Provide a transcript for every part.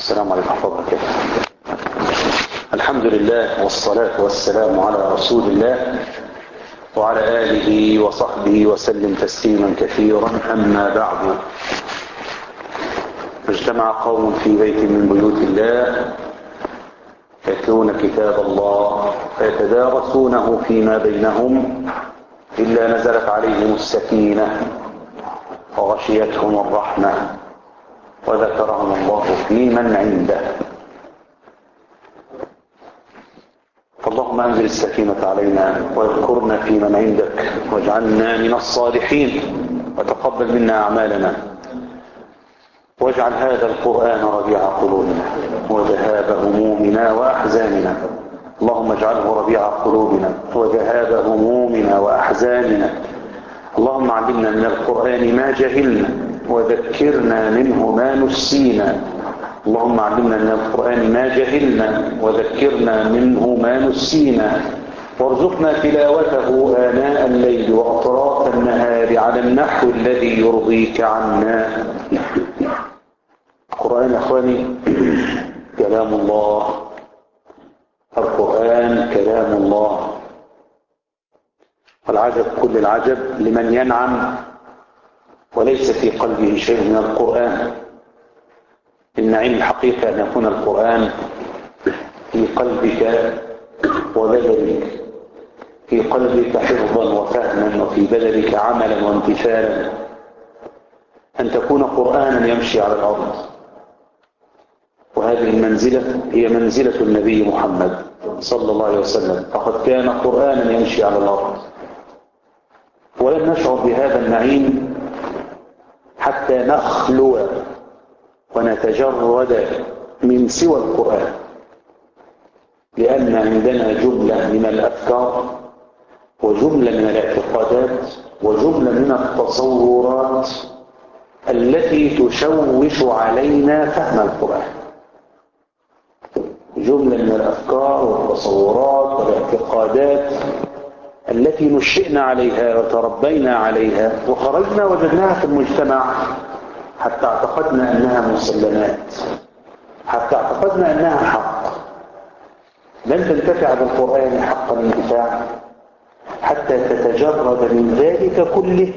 السلام عليكم ورحمة الله وبركاته الحمد لله والصلاة والسلام على رسول الله وعلى آله وصحبه وسلم تسليما كثيرا أما بعد اجتمع قوم في بيت من بيوت الله يتلون كتاب الله فيتدارسونه فيما بينهم إلا نزلت عليهم السكينة وغشيتهم الرحمة وذكرهم الله في من عنده فاللهم أنزل السكينة علينا واذكرنا في من عندك واجعلنا من الصالحين وتقبل منا أعمالنا واجعل هذا القرآن ربيع قلوبنا وذهاب همومنا وأحزاننا اللهم اجعله ربيع قلوبنا وذهاب همومنا وأحزاننا اللهم علمنا من القرآن ما جهلنا وذكرنا منه ما نسينا اللهم علمنا من القرآن ما جهلنا وذكرنا منه ما نسينا وارزقنا تلاوته آناء الليل وأطراف النهار على النحو الذي يرضيك عنا القرآن يا أخواني كلام الله القرآن كلام الله والعجب كل العجب لمن ينعم وليس في قلبه شيء من القرآن النعيم الحقيقة أن يكون القرآن في قلبك وبدنك في قلبك حفظا وفهما وفي بدنك عملا وامتثالا أن تكون قرآنا يمشي على الأرض وهذه المنزلة هي منزلة النبي محمد صلى الله عليه وسلم فقد كان قرآنا يمشي على الأرض ولم نشعر بهذا النعيم حتى نخلو ونتجرد من سوى القرآن لأن عندنا جملة من الأفكار وجملة من الاعتقادات وجملة من التصورات التي تشوش علينا فهم القرآن جملة من الأفكار والتصورات والاعتقادات التي نشئنا عليها وتربينا عليها وخرجنا وجدناها في المجتمع حتى اعتقدنا أنها مسلمات حتى اعتقدنا أنها حق لن تنتفع بالقرآن حق الانتفاع حتى تتجرد من ذلك كله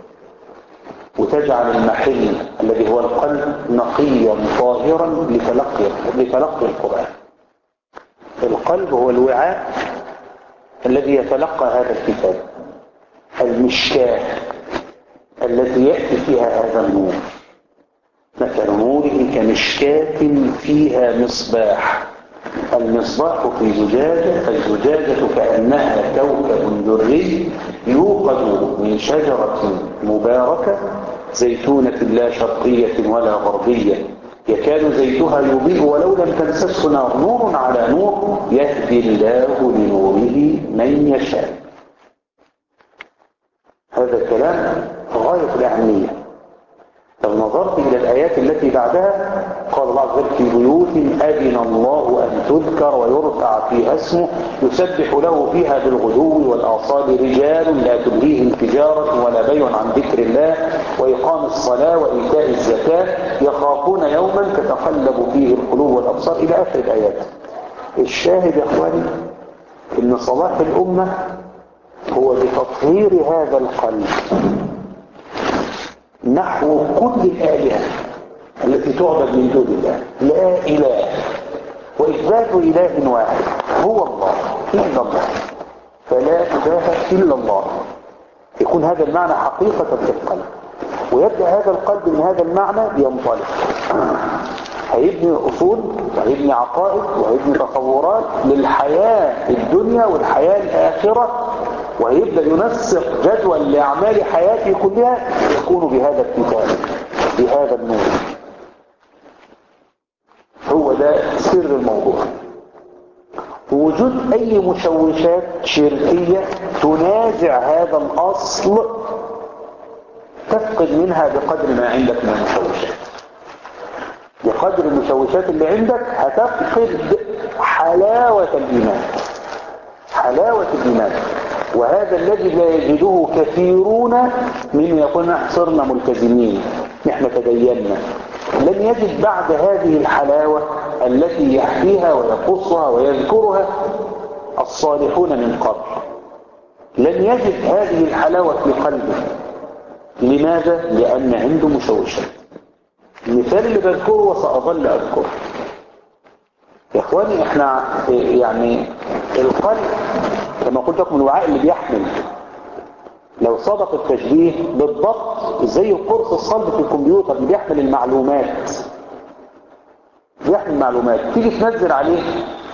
وتجعل المحل الذي هو القلب نقيا طاهرا لتلقي لتلقي القرآن القلب هو الوعاء الذي يتلقى هذا الكتاب المشكاه التي يأتي فيها هذا النور مثل نوره كمشكاة فيها مصباح المصباح في زجاجة الزجاجة كأنها كوكب دري يوقد من شجرة مباركة زيتونة لا شرقية ولا غربية يكاد زيتها يضيء ولو لم تمسسه نار نور على نور يهدي الله لنوره من يشاء هذا الكلام غاية الأهمية لو نظرت إلى الآيات التي بعدها قال الله عز وجل في بيوت أذن الله أن تذكر ويرفع فيها اسمه يسبح له فيها بالغدو والآصال رجال لا تلهيهم تجارة ولا بيع عن ذكر الله وإقام الصلاة وإيتاء الزكاة يخافون يوما تتقلب فيه القلوب والأبصار إلى آخر الآيات الشاهد يا أخواني إن صلاح الأمة هو بتطهير هذا القلب نحو كل الآلهة التي تعبد من دون الله لا إله وإثبات إله واحد هو الله إلا الله فلا إله إلا الله يكون هذا المعنى حقيقة في القلب ويبدأ هذا القلب من هذا المعنى ينطلق هيبني أصول وهيبني عقائد وهيبني تصورات للحياة في الدنيا والحياة الآخرة ويبدأ ينسق جدول لأعمال حياته كلها يكون بهذا الكتاب بهذا النور هو ده سر الموضوع وجود أي مشوشات شركية تنازع هذا الأصل تفقد منها بقدر ما عندك من المشوشات بقدر المشوشات اللي عندك هتفقد حلاوة الإيمان حلاوة الإيمان وهذا الذي لا يجده كثيرون من يقولون صرنا ملتزمين نحن تدينا لن يجد بعد هذه الحلاوة التي يحكيها ويقصها ويذكرها الصالحون من قبل لن يجد هذه الحلاوة في قلبه لماذا؟ لأن عنده مشوشات المثال اللي بذكره وسأظل أذكره يا إخواني إحنا يعني القلب كما قلت لكم الوعاء اللي بيحمل لو صدق التشبيه بالضبط زي القرص الصلب في الكمبيوتر اللي بيحمل المعلومات بيحمل معلومات تيجي تنزل عليه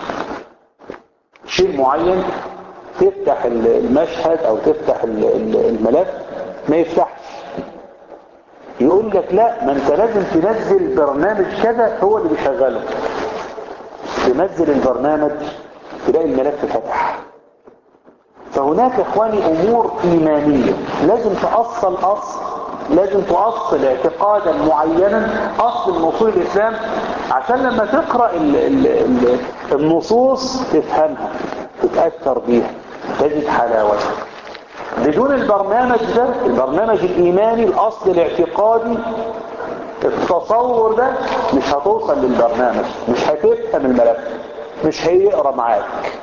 شيء معين تفتح المشهد او تفتح الملف ما يفتحش يقول لك لا ما انت لازم تنزل برنامج كذا هو اللي بيشغله تنزل البرنامج تلاقي الملف فتح فهناك اخواني امور ايمانية لازم تأصل اصل لازم تؤصل اعتقادا معينا اصل من اصول الاسلام عشان لما تقرأ ال ال ال النصوص تفهمها تتأثر بيها تجد حلاوتها بدون البرنامج ده البرنامج الايماني الاصل الاعتقادي التصور ده مش هتوصل للبرنامج مش هتفهم الملف مش هيقرا معاك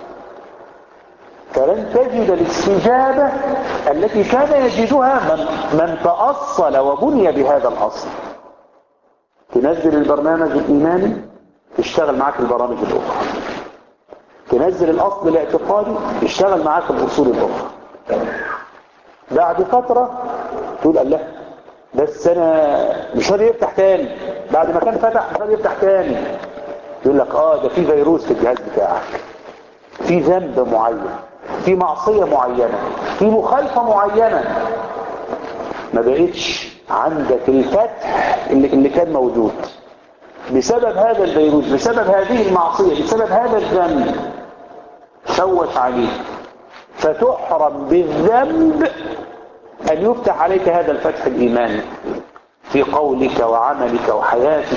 فلن تجد الاستجابة التي كان يجدها من, من تأصل وبني بهذا الأصل تنزل البرنامج الإيماني تشتغل معاك البرامج الأخرى تنزل الأصل الاعتقادي يشتغل معاك الأصول الأخرى بعد فترة تقول الله بس أنا مش راضي يفتح تاني بعد ما كان فتح مش راضي يفتح تاني يقول لك آه ده في فيروس في الجهاز بتاعك في ذنب معين في معصية معينة في مخالفة معينة ما بقتش عندك الفتح اللي, اللي كان موجود بسبب هذا الفيروس بسبب هذه المعصية بسبب هذا الذنب شوش عليك فتحرم بالذنب أن يفتح عليك هذا الفتح الإيماني في قولك وعملك وحياتك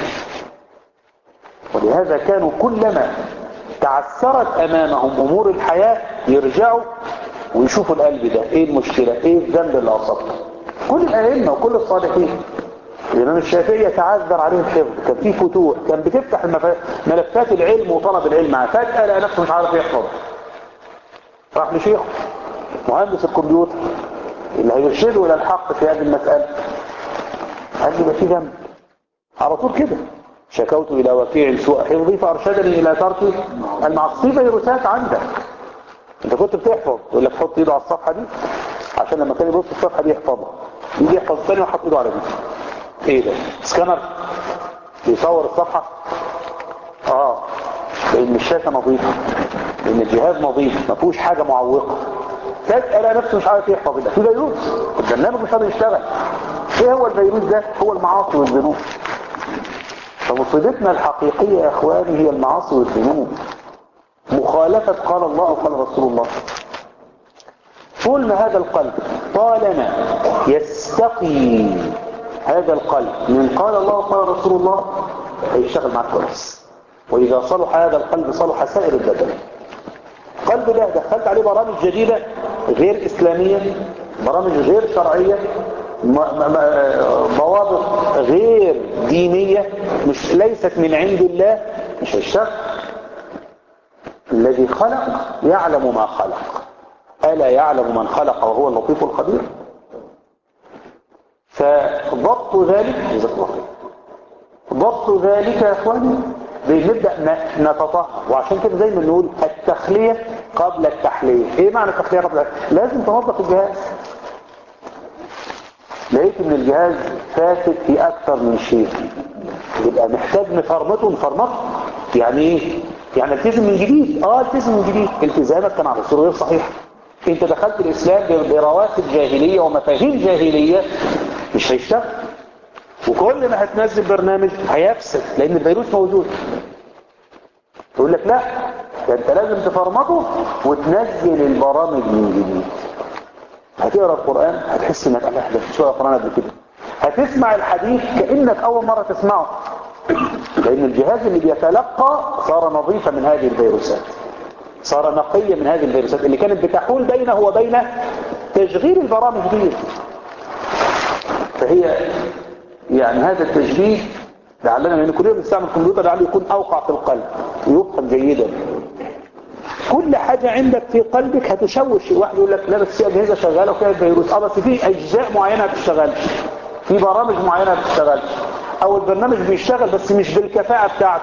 ولهذا كانوا كلما تعثرت أمامهم أمور الحياة يرجعوا ويشوفوا القلب ده إيه المشكلة إيه الذنب اللي أصبته كل الأئمة وكل الصالحين الإمام الشافعي يتعذر عليه الحفظ كان في فتوح كان بتفتح ملفات العلم وطلب العلم معاه فجأة لقى نفسه مش عارف يحفظ راح لشيخه مهندس الكمبيوتر اللي هيرشده إلى الحق في هذه المسألة قال لي ده في ذنب على طول كده شكوت إلى وكيع سوء حفظي فأرشدني إلى ترك المعصية فيروسات عندك انت كنت بتحفظ يقول لك حط ايده على الصفحة دي عشان لما كان يبص الصفحة دي يحفظها يجي يحفظ ثاني وحط ايده على دي ايه ده سكانر بيصور الصفحة اه لان الشاشة نظيفة لان الجهاز نظيف ما فيهوش حاجة معوقة فجأة لقى نفسه مش عارف يحفظ ده في فيروس البرنامج مش قادر يشتغل ايه هو الفيروس ده هو المعاصي والذنوب فمصيبتنا الحقيقية يا اخواني هي المعاصي والذنوب مخالفة قال الله وقال رسول الله طول ما هذا القلب طالما يستقي هذا القلب من قال الله وقال رسول الله هيشتغل معك كويس وإذا صلح هذا القلب صلح سائر البدن قلب ده دخلت عليه برامج جديدة غير إسلامية برامج غير شرعية ضوابط غير دينية مش ليست من عند الله مش هيشتغل الذي خلق يعلم ما خلق ألا يعلم من خلق وهو اللطيف الخبير فضبط ذلك جزاك الله خير ضبط ذلك يا اخواني بنبدا نتطهر وعشان كده دايما نقول التخليه قبل التحليه ايه معنى التخليه قبل التحليه لازم تنظف الجهاز لقيت ان الجهاز فاسد في اكثر من شيء يبقى محتاج نفرمته نفرمته يعني ايه يعني التزم من جديد اه التزم من جديد التزامك كان على الصوره غير صحيح انت دخلت الاسلام برواسب جاهليه ومفاهيم جاهليه مش هيشتغل وكل ما هتنزل برنامج هيفسد لان الفيروس موجود تقول لك لا ده انت لازم تفرمطه وتنزل البرامج من جديد هتقرا القران هتحس انك الله ده شو القران قبل كده هتسمع الحديث كانك اول مره تسمعه لان الجهاز اللي بيتلقى صار نظيفا من هذه الفيروسات صار نقيا من هذه الفيروسات اللي كانت بتحول بينه وبين تشغيل البرامج دي فهي يعني هذا التشبيه لعلنا لان كلنا بنستعمل الكمبيوتر لعله يكون اوقع في القلب ويفهم جيدا كل حاجة عندك في قلبك هتشوش واحد يقول لك لا بس في اجهزه شغاله وفيها فيروس اه بس في اجزاء معينه ما بتشتغلش في برامج معينه ما بتشتغلش او البرنامج بيشتغل بس مش بالكفاءه بتاعته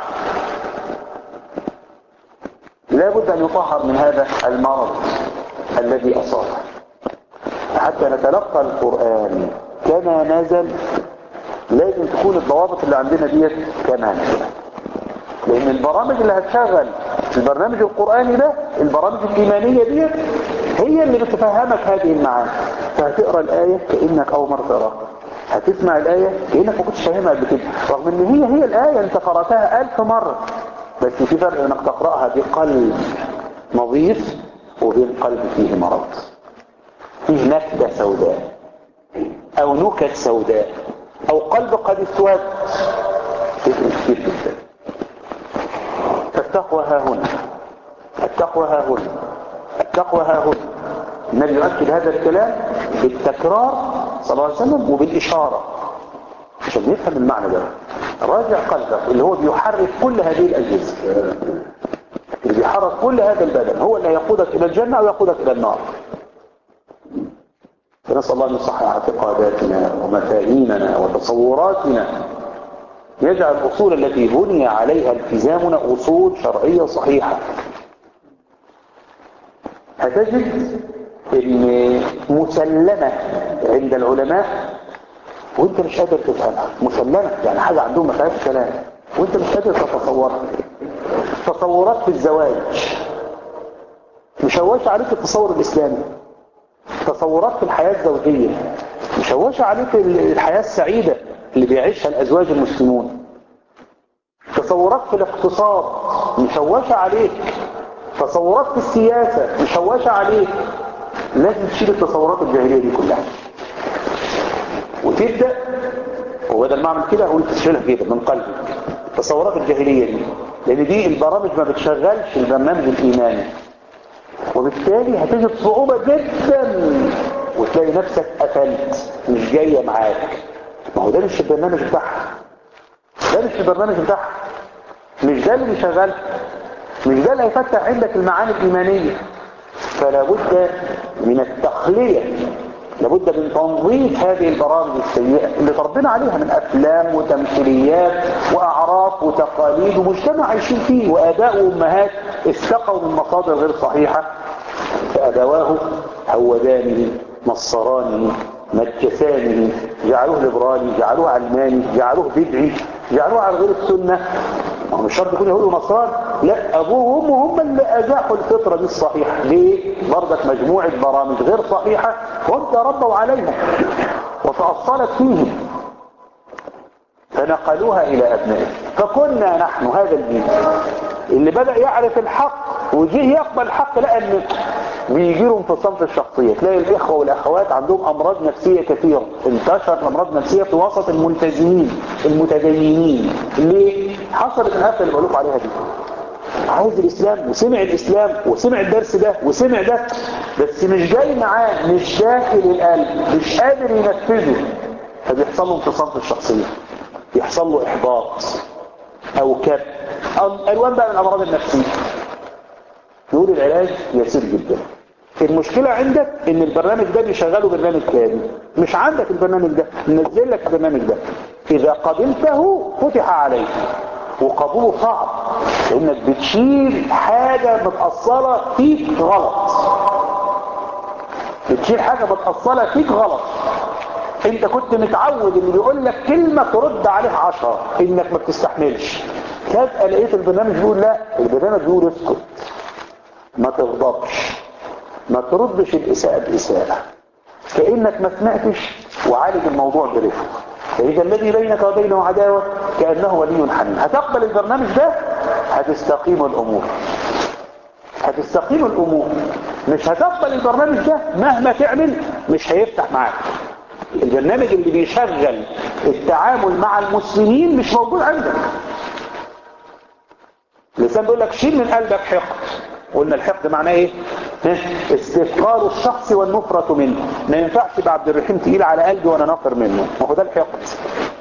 لابد ان يطهر من هذا المرض الذي اصابه حتى نتلقى القران كما نزل لازم تكون الضوابط اللي عندنا ديت كما نزل لان البرامج اللي هتشغل البرنامج القرآني ده البرامج الإيمانية دي هي اللي بتفهمك هذه المعاني فهتقرأ الآية كأنك أول مرة تقراها هتسمع الآية كأنك ما كنتش فاهمها قبل كده رغم ان هي هي الآية انت قرأتها ألف مرة بس في فرق انك تقرأها بقلب نظيف وبين قلب فيه مرض فيه نكتة سوداء او نكت سوداء او قلب قد اسود تفرق كتير جدا فالتقوى ها هنا التقوى ها هنا التقوى ها هنا النبي يؤكد هذا الكلام بالتكرار صلى الله عليه وسلم وبالإشارة عشان نفهم المعنى ده راجع قلبك اللي هو بيحرك كل هذه الأجهزة اللي بيحرك كل هذا البدن هو اللي هيقودك إلى الجنة أو يقودك إلى النار فنسأل الله أن يصحح اعتقاداتنا ومفاهيمنا وتصوراتنا يجعل الأصول التي بني عليها التزامنا أصول شرعية صحيحة هتجد ان مسلمة عند العلماء وانت مش قادر تفهمها مسلمة يعني حاجة عندهم ما فيهاش كلام وانت مش قادر تتصورها تصورات في الزواج مشوشة عليك التصور الإسلامي تصورات في الحياة الزوجية مشوشة عليك الحياة السعيدة اللي بيعيشها الأزواج المسلمون تصورات في الاقتصاد مشوشة عليك تصورات في السياسة مشوشة عليك لازم تشيل التصورات الجاهلية دي كلها وتبدأ وبدل ما اعمل كده اقول تشيلها كده من قلبك التصورات الجاهلية دي لان دي البرامج ما بتشغلش البرنامج الايماني وبالتالي هتجد صعوبة جدا وتلاقي نفسك قفلت مش جاية معاك ما هو ده مش البرنامج بتاعها ده مش البرنامج بتاعها مش ده اللي بيشغلها مش ده اللي هيفتح عندك المعاني الإيمانية فلا بد من التخلية لابد من تنظيف هذه البرامج السيئة اللي تربينا عليها من أفلام وتمثيليات وأعراف وتقاليد ومجتمع عايشين فيه وآباء وأمهات استقوا من مصادر غير صحيحة فأبواه هودانه نصرانه مجسانه جعلوه ليبرالي جعلوه علماني جعلوه بدعي جعلوه على غير السنة ما هو مش شرط يكون يهودي ونصراني لا ابوه وامه هم اللي ازاحوا الفطرة دي الصحيحة ليه برضك مجموعة برامج غير صحيحة هم تربوا عليها وتأصلت فيهم فنقلوها الى ابنائه فكنا نحن هذا الجيل اللي بدأ يعرف الحق وجيه يقبل الحق لقى ان بيجي له انفصام في الشخصية تلاقي الاخوة والاخوات عندهم امراض نفسية كثيرة انتشر امراض نفسية في وسط الملتزمين المتدينين ليه حصلت الهفة اللي بقول لكم عليها دي عايز الاسلام وسمع الاسلام وسمع الدرس ده وسمع ده بس مش جاي معاه مش داخل القلب مش قادر ينفذه فبيحصل له انفصام في الشخصية يحصل له احباط او كب الوان بقى من الامراض النفسية نقول العلاج يسير جدا المشكلة عندك ان البرنامج ده بيشغله برنامج تاني مش عندك البرنامج ده نزل لك البرنامج ده اذا قبلته فتح عليك وقبوله صعب لانك بتشيل حاجة متأصلة فيك غلط بتشيل حاجة متأصلة فيك غلط انت كنت متعود اللي بيقول لك كلمة ترد عليه عشرة انك ما بتستحملش فجأة لقيت البرنامج بيقول لا البرنامج بيقول اسكت ما تغضبش ما تردش الإساءة بإساءة كأنك ما سمعتش وعالج الموضوع برفق فإذا الذي بينك وبينه عداوة كأنه ولي حميم هتقبل البرنامج ده هتستقيم الأمور هتستقيم الأمور مش هتقبل البرنامج ده مهما تعمل مش هيفتح معاك البرنامج اللي بيشغل التعامل مع المسلمين مش موجود عندك لسان بيقول لك شيل من قلبك حقد قلنا الحقد معناه ايه استثقال الشخص والنفرة منه ما ينفعش يبقى عبد الرحيم تقيل على قلبي وانا نافر منه ما هو ده الحقد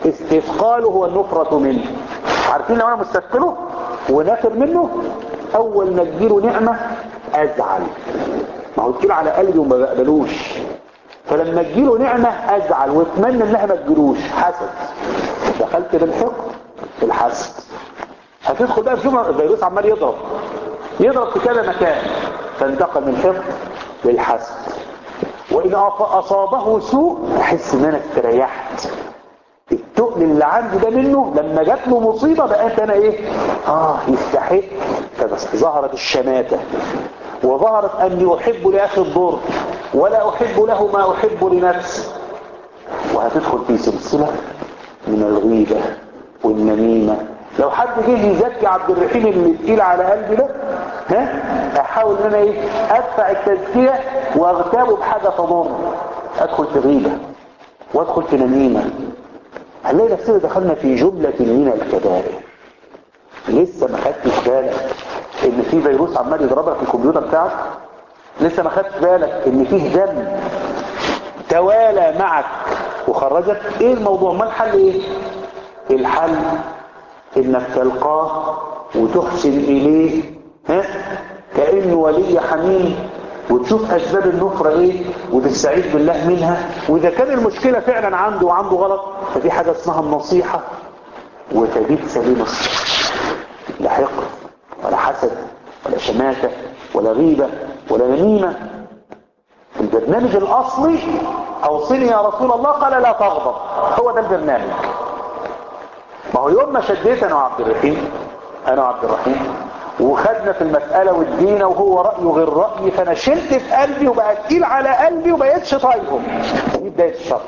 استثقاله هو النفرة منه عارفين لو انا مستثقله ونافر منه اول ما تجيله نعمة ازعل ما هو تجيله على قلبي وما بقبلوش فلما تجيله نعمة ازعل واتمنى انها ما تجيلوش حسد دخلت بالحقد في الحسد هتدخل بقى في جمله الفيروس عمال يضرب يضرب في كذا مكان فانتقل من الحقد للحسد وإن أصابه سوء أحس إن أنا استريحت التقل اللي عندي ده منه لما جات له مصيبة بقيت أنا إيه آه يستحق فبس ظهرت الشماتة وظهرت أني أحب لأخي الضر ولا أحب له ما أحب لنفسي وهتدخل في سلسلة من الغيبة والنميمة لو حد جه يزكي عبد الرحيم اللي تقيل على قلبي ده ها احاول ان انا ايه ادفع التزكية واغتابه بحاجة تضر ادخل في غيبة وادخل في نميمة هنلاقي نفسنا دخلنا في جملة من الكبائر لسه ما خدتش بالك ان في فيروس عمال يضربك في الكمبيوتر بتاعك لسه ما خدتش بالك ان فيه دم توالى معك وخرجك ايه الموضوع ما الحل ايه الحل انك تلقاه وتحسن اليه ها كأنه ولي حميم وتشوف اسباب النفرة ايه وتستعيذ بالله منها واذا كان المشكلة فعلا عنده وعنده غلط ففي حاجة اسمها النصيحة وتبيت سليم الصدر لا حقد ولا حسد ولا شماتة ولا غيبة ولا نميمة البرنامج الاصلي اوصني يا رسول الله قال لا تغضب هو ده البرنامج ما هو يوم ما شديت انا وعبد الرحيم انا وعبد الرحيم وخدنا في المسألة والدين وهو رأيه غير رأيي فانا شلت في قلبي وبقى تقيل على قلبي وبقيتش طايقهم دي بداية الشر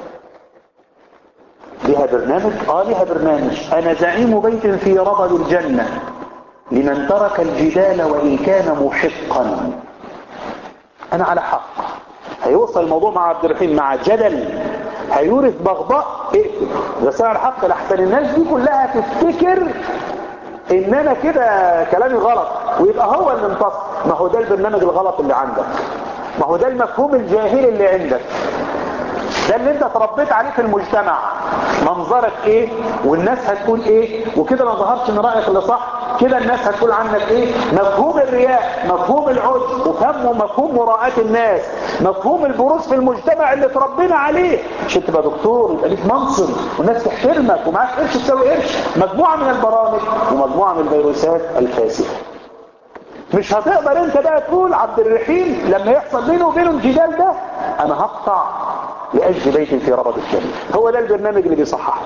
ليها برنامج اه ليها برنامج انا زعيم بيت في ربد الجنة لمن ترك الجدال وان كان محقا انا على حق هيوصل الموضوع مع عبد الرحيم مع جدل هيورث بغضاء اقفل بس انا على حق لحسن الناس دي كلها تفتكر ان انا كده كلامي غلط ويبقى هو اللي انتصر ما هو ده البرنامج الغلط اللي عندك ما هو ده المفهوم الجاهلي اللي عندك ده اللي انت تربيت عليه في المجتمع منظرك ايه والناس هتقول ايه وكده ما ظهرش ان رايك اللي صح كده الناس هتقول عنك ايه مفهوم الرياء مفهوم العجب وفهمه مفهوم مراعاة الناس مفهوم البروز في المجتمع اللي تربينا عليه عشان تبقى دكتور يبقى ليك منصب والناس تحترمك ومعاك قرش تساوي قرش مجموعة من البرامج ومجموعة من الفيروسات الفاسدة مش هتقدر انت بقى تقول عبد الرحيم لما يحصل بينه وبينه الجدال ده انا هقطع لأجل بيت في ربط الجنة هو ده البرنامج اللي بيصححه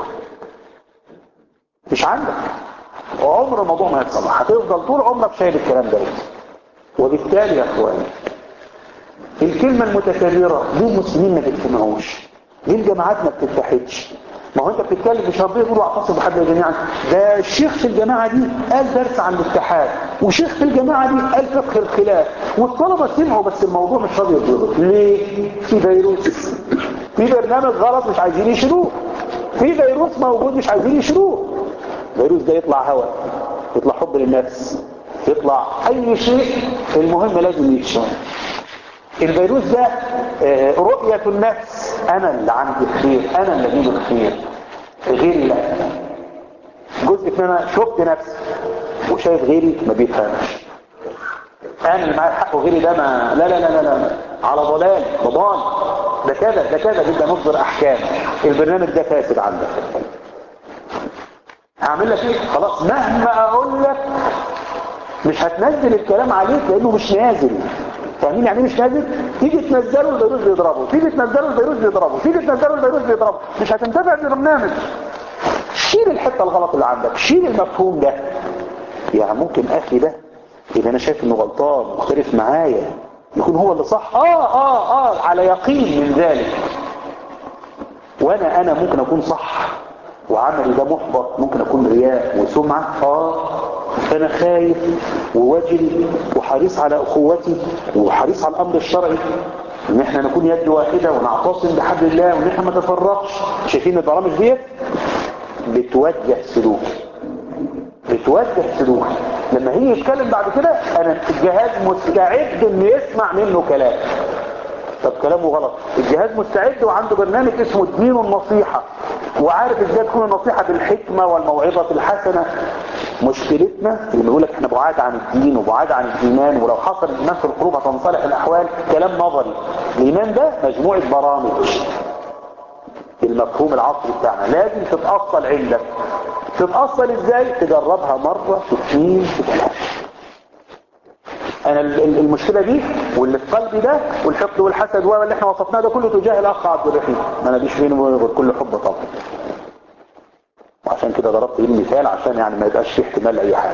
مش عندك وعمر الموضوع ما يتصلح هتفضل طول عمرك شايل الكلام ده وبالتالي يا اخواني الكلمة المتكررة ليه المسلمين ما بيجتمعوش ليه الجماعات ما بتتحدش ما هو انت بتتكلم مش ربنا يقولوا اعتصموا بحبل جميعا ده الشيخ في الجماعة دي قال درس عن الاتحاد وشيخ في الجماعة دي قال فقه الخلاف والطلبة سمعوا بس الموضوع مش راضي يضرب ليه في فيروس في برنامج غلط مش عايزين يشيلوه في فيروس موجود مش عايزين يشيلوه الفيروس ده يطلع هواء يطلع حب للنفس يطلع اي شيء المهم لازم يتشال الفيروس ده رؤية النفس انا اللي عندي الخير انا اللي اجيب الخير غيري لا جزء من انا شفت نفسي وشايف غيري ما بيفهمش انا اللي معايا الحق وغيري ده ما لا لا لا لا, لا. على ضلال ضلال ده كذا ده كذا جدا نصدر احكام البرنامج ده فاسد عندك هعمل لك ايه خلاص مهما اقول لك مش هتنزل الكلام عليك لانه مش نازل فاهمين يعني مش نازل تيجي تنزله الفيروس بيضربه تيجي تنزله الفيروس بيضربه تيجي تنزله الفيروس بيضربه مش هتنتفع بالبرنامج شيل الحته الغلط اللي عندك شيل المفهوم ده يعني ممكن اخي ده اللي انا شايف انه غلطان مختلف معايا يكون هو اللي صح اه اه اه على يقين من ذلك وانا انا ممكن اكون صح وعملي ده محبط ممكن اكون رياء وسمعة اه فانا خايف ووجل وحريص على اخوتي وحريص على الامر الشرعي ان احنا نكون يد واحدة ونعتصم بحبل الله وان احنا ما نتفرقش شايفين البرامج ديت بتوجه سلوكي بتوجه سلوكي لما هي يتكلم بعد كده انا الجهاز مستعد انه يسمع منه كلام طب كلامه غلط الجهاز مستعد وعنده برنامج اسمه الدين النصيحة وعارف ازاي تكون النصيحة بالحكمة والموعظة الحسنة مشكلتنا اللي بيقول لك احنا بعاد عن الدين وبعاد عن الايمان ولو حصل الايمان في القلوب هتنصلح الاحوال كلام نظري الايمان ده مجموعة برامج بالمفهوم العصري بتاعنا لازم تتأصل عندك تتأصل ازاي تجربها مرة في اثنين في ثلاثة انا المشكلة دي واللي في قلبي ده والحقد والحسد واللي احنا وصفناه ده كله تجاه الاخ عبد الرحيم ما انا مش بينه وبينه كل حب طبعا وعشان كده ضربت ايه المثال عشان يعني ما يبقاش في احتمال اي حاجة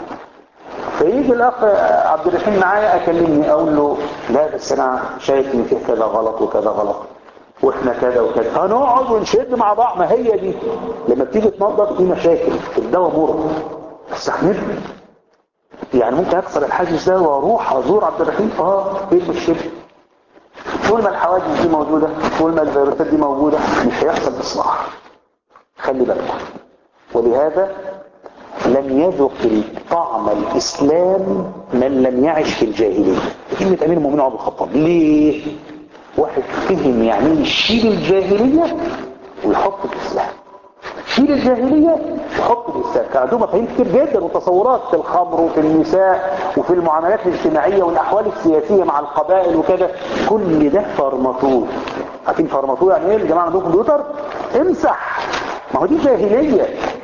فيجي الاخ عبد الرحيم معايا اكلمني اقول له لا بس انا شايف ان فيه كذا غلط وكذا غلط واحنا كذا وكذا هنقعد ونشد مع بعض ما هي دي لما بتيجي تنظف في مشاكل الدواء مر استحمل يعني ممكن اكسر الحاجز ده واروح ازور عبد الرحيم اه ايه المشكله طول ما الحواجز دي موجوده طول ما الفيروسات دي موجوده مش هيحصل اصلاح خلي بالك ولهذا لم يذق طعم الاسلام من لم يعش في الجاهليه كلمه امير المؤمنين عمر الخطاب ليه واحد فهم يعني يشيل الجاهليه ويحط الاسلام شيل الجاهلية وحط الإسلام كان عندهم مفاهيم كتير جدا وتصورات في الخمر وفي النساء وفي المعاملات الاجتماعية والأحوال السياسية مع القبائل وكذا كل ده فرمطوه عارفين فرمطوه يعني ايه الجماعة عندهم كمبيوتر امسح ما هو دي جاهلية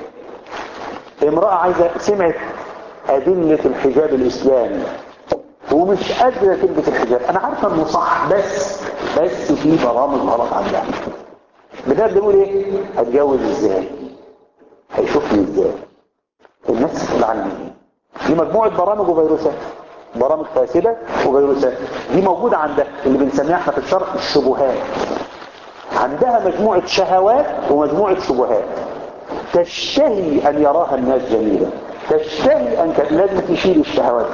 امرأة عايزة سمعت أدلة الحجاب الإسلامي ومش قادرة تلبس الحجاب أنا عارفة إنه صح بس بس في برامج غلط عندها بدأت بيقول ايه هتجوز ازاي هيشوفني ازاي الناس تسأل عني دي مجموعة برامج وفيروسات برامج فاسدة وفيروسات دي موجودة عندها اللي بنسميها احنا في الشرق الشبهات عندها مجموعة شهوات ومجموعة شبهات تشتهي ان يراها الناس جميلة تشتهي ان كان لازم تشيل الشهوات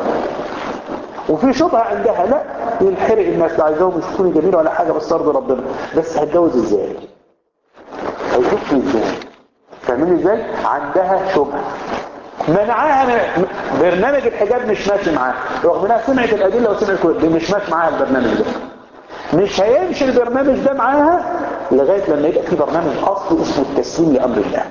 وفي شبهة عندها لا ينحرق الناس لا عايزاهم يشوفوني جميل ولا حاجة بس ارضي ربنا بس هتجوز ازاي هيشوفني ازاي فاهمين ازاي عندها شبهه منعها برنامج الحجاب مش ماشي معاها رغم انها سمعت الادله وسمعت كل مش ماشي معاها البرنامج ده مش هيمشي البرنامج ده معاها لغايه لما يبقى في برنامج اصلي اسمه التسليم لامر الله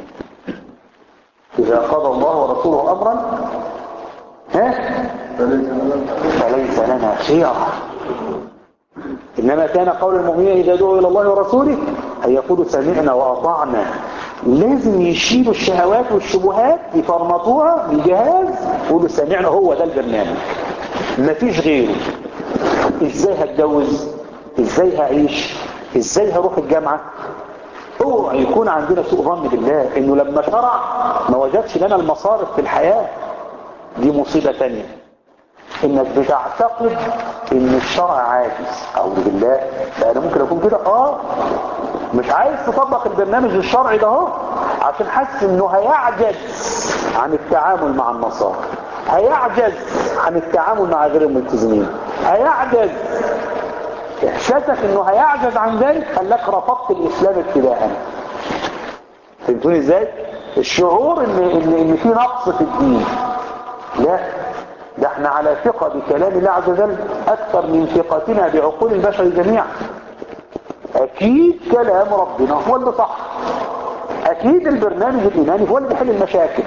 اذا قضى الله ورسوله امرا ها فليس لنا خيره إنما كان قول المؤمنين إذا دعوا إلى الله ورسوله أن يقولوا سمعنا وأطعنا لازم يشيلوا الشهوات والشبهات يفرمطوها بجهاز يقولوا سمعنا هو ده البرنامج مفيش غيره ازاي هتجوز ازاي هعيش ازاي هروح الجامعة اوعى يكون عندنا سوء ظن بالله انه لما شرع ما وجدش لنا المصارف في الحياة دي مصيبة تانية انك بتعتقد ان الشرع عاجز اعوذ بالله فانا ممكن اكون كده اه مش عايز تطبق البرنامج الشرعي ده اهو عشان حاسس انه هيعجز عن التعامل مع النصارى هيعجز عن التعامل مع غير الملتزمين هيعجز احساسك انه هيعجز عن ذلك خلاك رفضت الاسلام ابتداء فهمتوني ازاي الشعور ان ان ان في نقص في الدين لا ده احنا على ثقة بكلام الله عز وجل اكثر من ثقتنا بعقول البشر جميعا اكيد كلام ربنا هو اللي صح اكيد البرنامج الايماني هو اللي بيحل المشاكل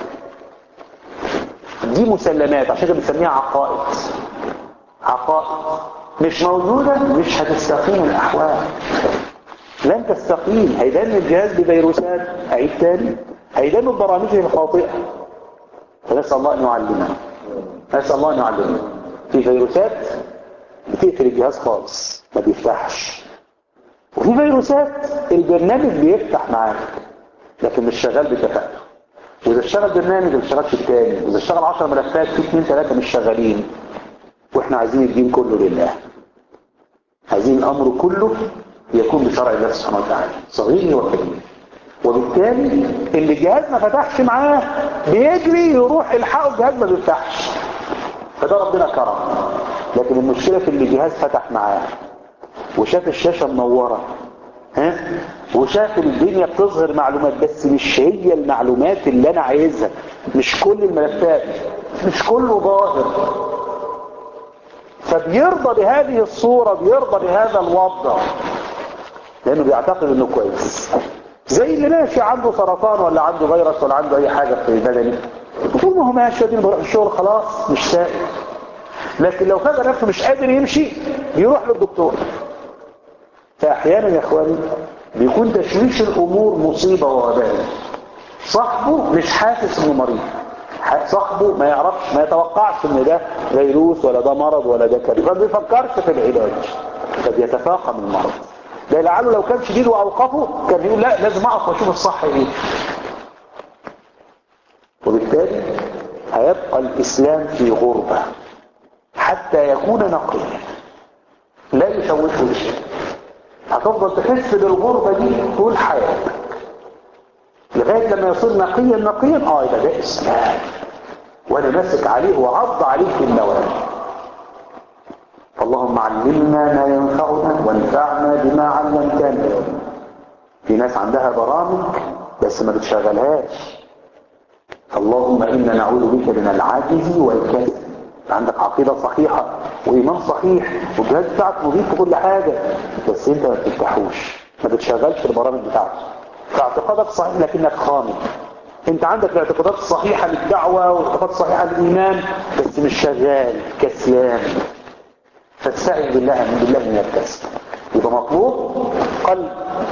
دي مسلمات عشان كده بنسميها عقائد عقائد مش موجودة مش هتستقيم الاحوال لن تستقيم هيدان الجهاز بفيروسات عيد تاني هيدان ببرامجه الخاطئة فنسأل الله ان يعلمنا نسأل الله ان يعلمنا في فيروسات بتقفل الجهاز خالص ما بيفتحش وفي فيروسات البرنامج بيفتح معاك لكن مش شغال بكفاءته واذا اشتغل برنامج ما اشتغلش التاني واذا اشتغل 10 ملفات في اثنين ثلاثه مش شغالين واحنا عايزين الدين كله لله عايزين الامر كله يكون بشرع الله سبحانه وتعالى صغير وكبير وبالتالي اللي الجهاز ما فتحش معاه بيجري يروح الحقه الجهاز ما بيفتحش فده ربنا كرم لكن المشكله في اللي الجهاز فتح معاه وشاف الشاشه منوره ها وشاف الدنيا بتظهر معلومات بس مش هي المعلومات اللي انا عايزها مش كل الملفات مش كله ظاهر فبيرضى بهذه الصورة بيرضى بهذا الوضع لانه بيعتقد انه كويس زي اللي ماشي عنده سرطان ولا عنده فيروس ولا عنده اي حاجة في بدني طول ما هو ماشي ودين بيروح الشغل خلاص مش سائل لكن لو فجأة نفسه مش قادر يمشي بيروح للدكتور فأحيانا يا اخواني بيكون تشويش الأمور مصيبة ووباء صاحبه مش حاسس انه مريض صاحبه ما يعرفش ما يتوقعش ان ده فيروس ولا ده مرض ولا ده كذا ما بيفكرش في العلاج فبيتفاقم المرض ده لعله لو كان شديد واوقفه كان يقول لا لازم اقف واشوف الصح ايه وبالتالي هيبقى الاسلام في غربة حتى يكون نقيا لا يشوشه شيء هتفضل تحس بالغربة دي طول حياتك لغاية لما يصير نقيا نقيا اه يبقى ده اسلام وانا ماسك عليه وعض عليه في النواه اللهم علمنا ما ينفعنا وانفعنا بما علمتنا في ناس عندها برامج بس ما بتشغلهاش اللهم إنا نعوذ بك من العجز والكسل عندك عقيدة صحيحة وإيمان صحيح والجهاز بتاعك نظيف في كل حاجة بس انت ما بتفتحوش ما بتشغلش البرامج بتاعته اعتقادك صحيح لكنك خامل انت عندك الاعتقادات الصحيحة للدعوة والاعتقادات الصحيحة للإيمان بس مش شغال كسلان فاستعذ بالله من بالله من الكسل يبقى مطلوب قلب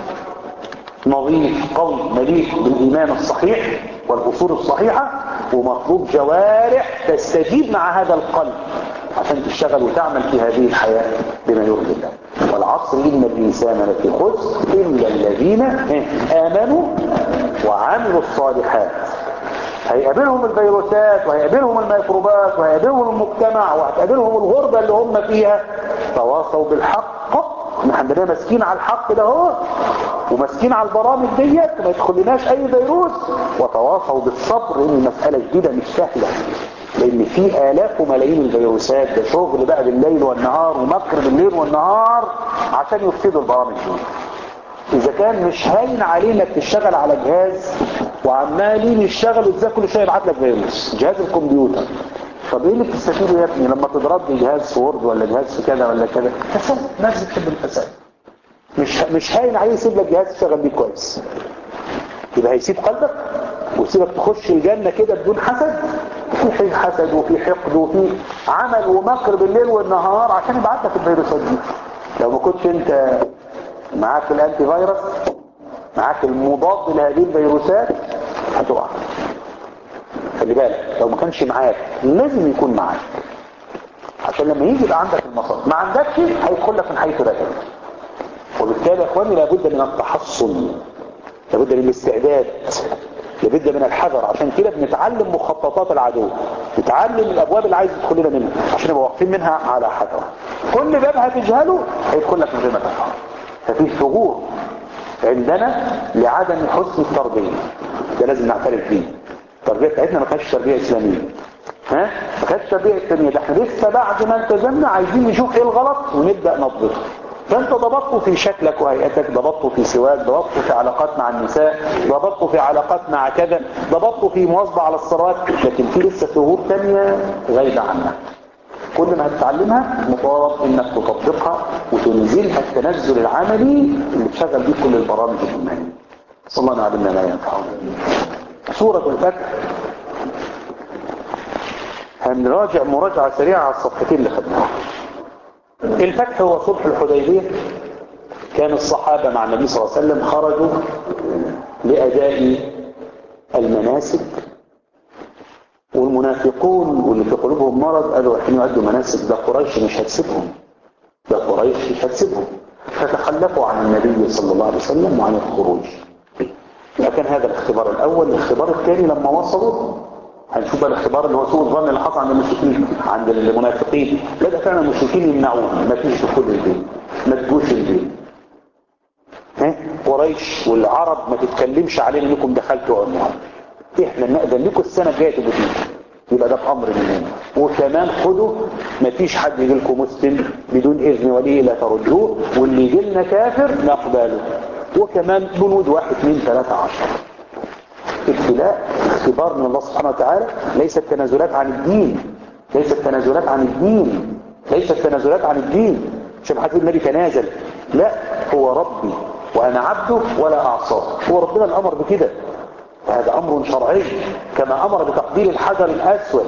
نظيف قوي مليء بالإيمان الصحيح والأصول الصحيحة ومطلوب جوارح تستجيب مع هذا القلب عشان تشتغل وتعمل في هذه الحياة بما يرضي الله والعصر إن الإنسان لفي خسر إلا الذين آمنوا وعملوا الصالحات هيقابلهم الفيروسات وهيقابلهم الميكروبات وهيقابلهم المجتمع وهتقابلهم الغربة اللي هم فيها تواصوا بالحق احنا عندنا ماسكين على الحق ده هو وماسكين على البرامج ديت ما يدخلناش اي فيروس وتواصوا بالصبر ان المسألة جديدة مش سهلة لان في الاف وملايين الفيروسات ده شغل بقى بالليل والنهار ومكر بالليل والنهار عشان يفسدوا البرامج دي اذا كان مش هاين عليه انك تشتغل على جهاز وعمالين يشتغلوا ازاي كل شويه يبعت لك فيروس جهاز الكمبيوتر طب ايه اللي بتستفيده يا ابني لما تضرب لي جهاز في وورد ولا جهاز في كذا ولا كذا فساد الناس بتحب الفساد مش مش هاين عليه يسيب لك جهاز تشتغل بيه كويس يبقى هيسيب قلبك ويسيبك تخش الجنه كده بدون حسد في حسد وفي حقد وفي عمل ومكر بالليل والنهار عشان يبعت لك الفيروسات دي لو ما كنتش انت معاك الانتي فيروس معاك المضاد لهذه الفيروسات هتقع خلي بالك لو ما كانش معاك لازم يكون معاك عشان لما يجي يبقى عندك المصادر ما عندكش هيدخل لك من حيث لا تدري وبالتالي يا اخواني لابد من التحصن لابد من الاستعداد لابد من الحذر عشان كده بنتعلم مخططات العدو نتعلم الابواب اللي عايز يدخل لنا منها عشان نبقى واقفين منها على حذر كل باب هتجهله هيدخل لك من غير ما تفهم ففي ثغور عندنا لعدم حسن التربيه ده لازم نعترف بيه التربيه بتاعتنا ما كانتش تربيه اسلاميه ها ما كانتش تربيه اسلاميه ده احنا لسه بعد ما التزمنا عايزين نشوف ايه الغلط ونبدا نضبطه فانت ضبطته في شكلك وهيئتك ضبطته في سواك ضبطته في علاقات مع النساء ضبطته في علاقات مع كذا ضبطته في مواظبه على الصلوات لكن في لسه ثغور ثانيه غايبه عنك كل ما هتتعلمها مطالب انك تطبقها وتنزلها التنزل العملي اللي تشغل بيه كل البرامج الايمانيه صلى الله علينا ما ينفعنا سورة الفتح هنراجع مراجعة سريعة على الصفحتين اللي خدناها الفتح هو صلح الحديبية كان الصحابة مع النبي صلى الله عليه وسلم خرجوا لأداء المناسك والمنافقون واللي في قلوبهم مرض قالوا الحين يؤدوا مناسك ده قريش مش هتسيبهم ده قريش مش هتسيبهم فتخلفوا عن النبي صلى الله عليه وسلم وعن الخروج كان هذا الاختبار الاول الاختبار الثاني لما وصلوا هنشوف بقى الاختبار اللي هو سوء الظن اللي حصل عند المشركين عند المنافقين لا ده فعلا المشركين يمنعون ما فيش دخول البيت ما تجوش البيت ها قريش والعرب ما تتكلمش علينا انكم دخلتوا عمرها احنا نقدر لكم السنه الجايه تبقوا يبقى ده بامر مننا وكمان خدوا ما فيش حد يجي لكم مسلم بدون اذن ولي لا تردوه واللي يجي لنا كافر نقبله وكمان بنود واحد اثنين ثلاثة عشر ابتلاء اختبار من الله سبحانه وتعالى ليست تنازلات عن الدين ليست تنازلات عن الدين ليست تنازلات عن الدين مش حد النبي تنازل لا هو ربي وأنا عبده ولا أعصاه هو ربنا الأمر بكده هذا أمر شرعي كما أمر بتقبيل الحجر الأسود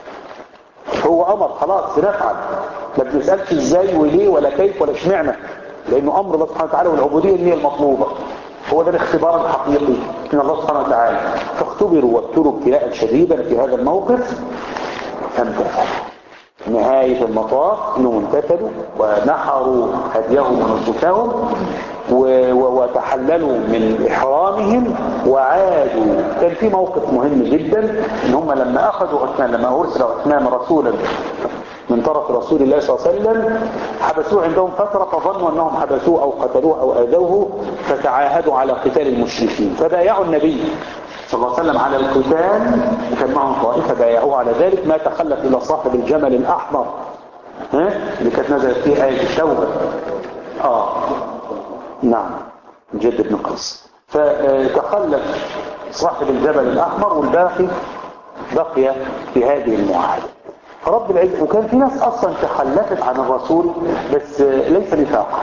هو أمر خلاص نفعل ما بنسألش إزاي وليه ولا كيف ولا اشمعنى لأنه أمر الله سبحانه وتعالى والعبودية هي المطلوبة هو ده الاختبار الحقيقي من الله سبحانه وتعالى فاختبروا وابتلوا ابتلاء شديدا في هذا الموقف فامتثلوا نهاية المطاف انهم امتثلوا ونحروا هديهم ونسكهم وتحللوا من إحرامهم وعادوا كان في موقف مهم جدا ان هم لما أخذوا عثمان لما أرسل عثمان رسولا من طرف رسول الله صلى الله عليه وسلم حبسوه عندهم فترة فظنوا أنهم حبسوه أو قتلوه أو آذوه فتعاهدوا على قتال المشركين فبايعوا النبي صلى الله عليه وسلم على القتال وكان معهم طائفة بايعوه على ذلك ما تخلف إلى صاحب الجمل الأحمر ها اللي كانت نزلت فيه آية التوبة آه نعم جد بن قيس فتخلف صاحب الجبل الأحمر والباقي بقي في هذه المعاهدة فرب العزة وكان في ناس أصلا تخلفت عن الرسول بس ليس نفاقا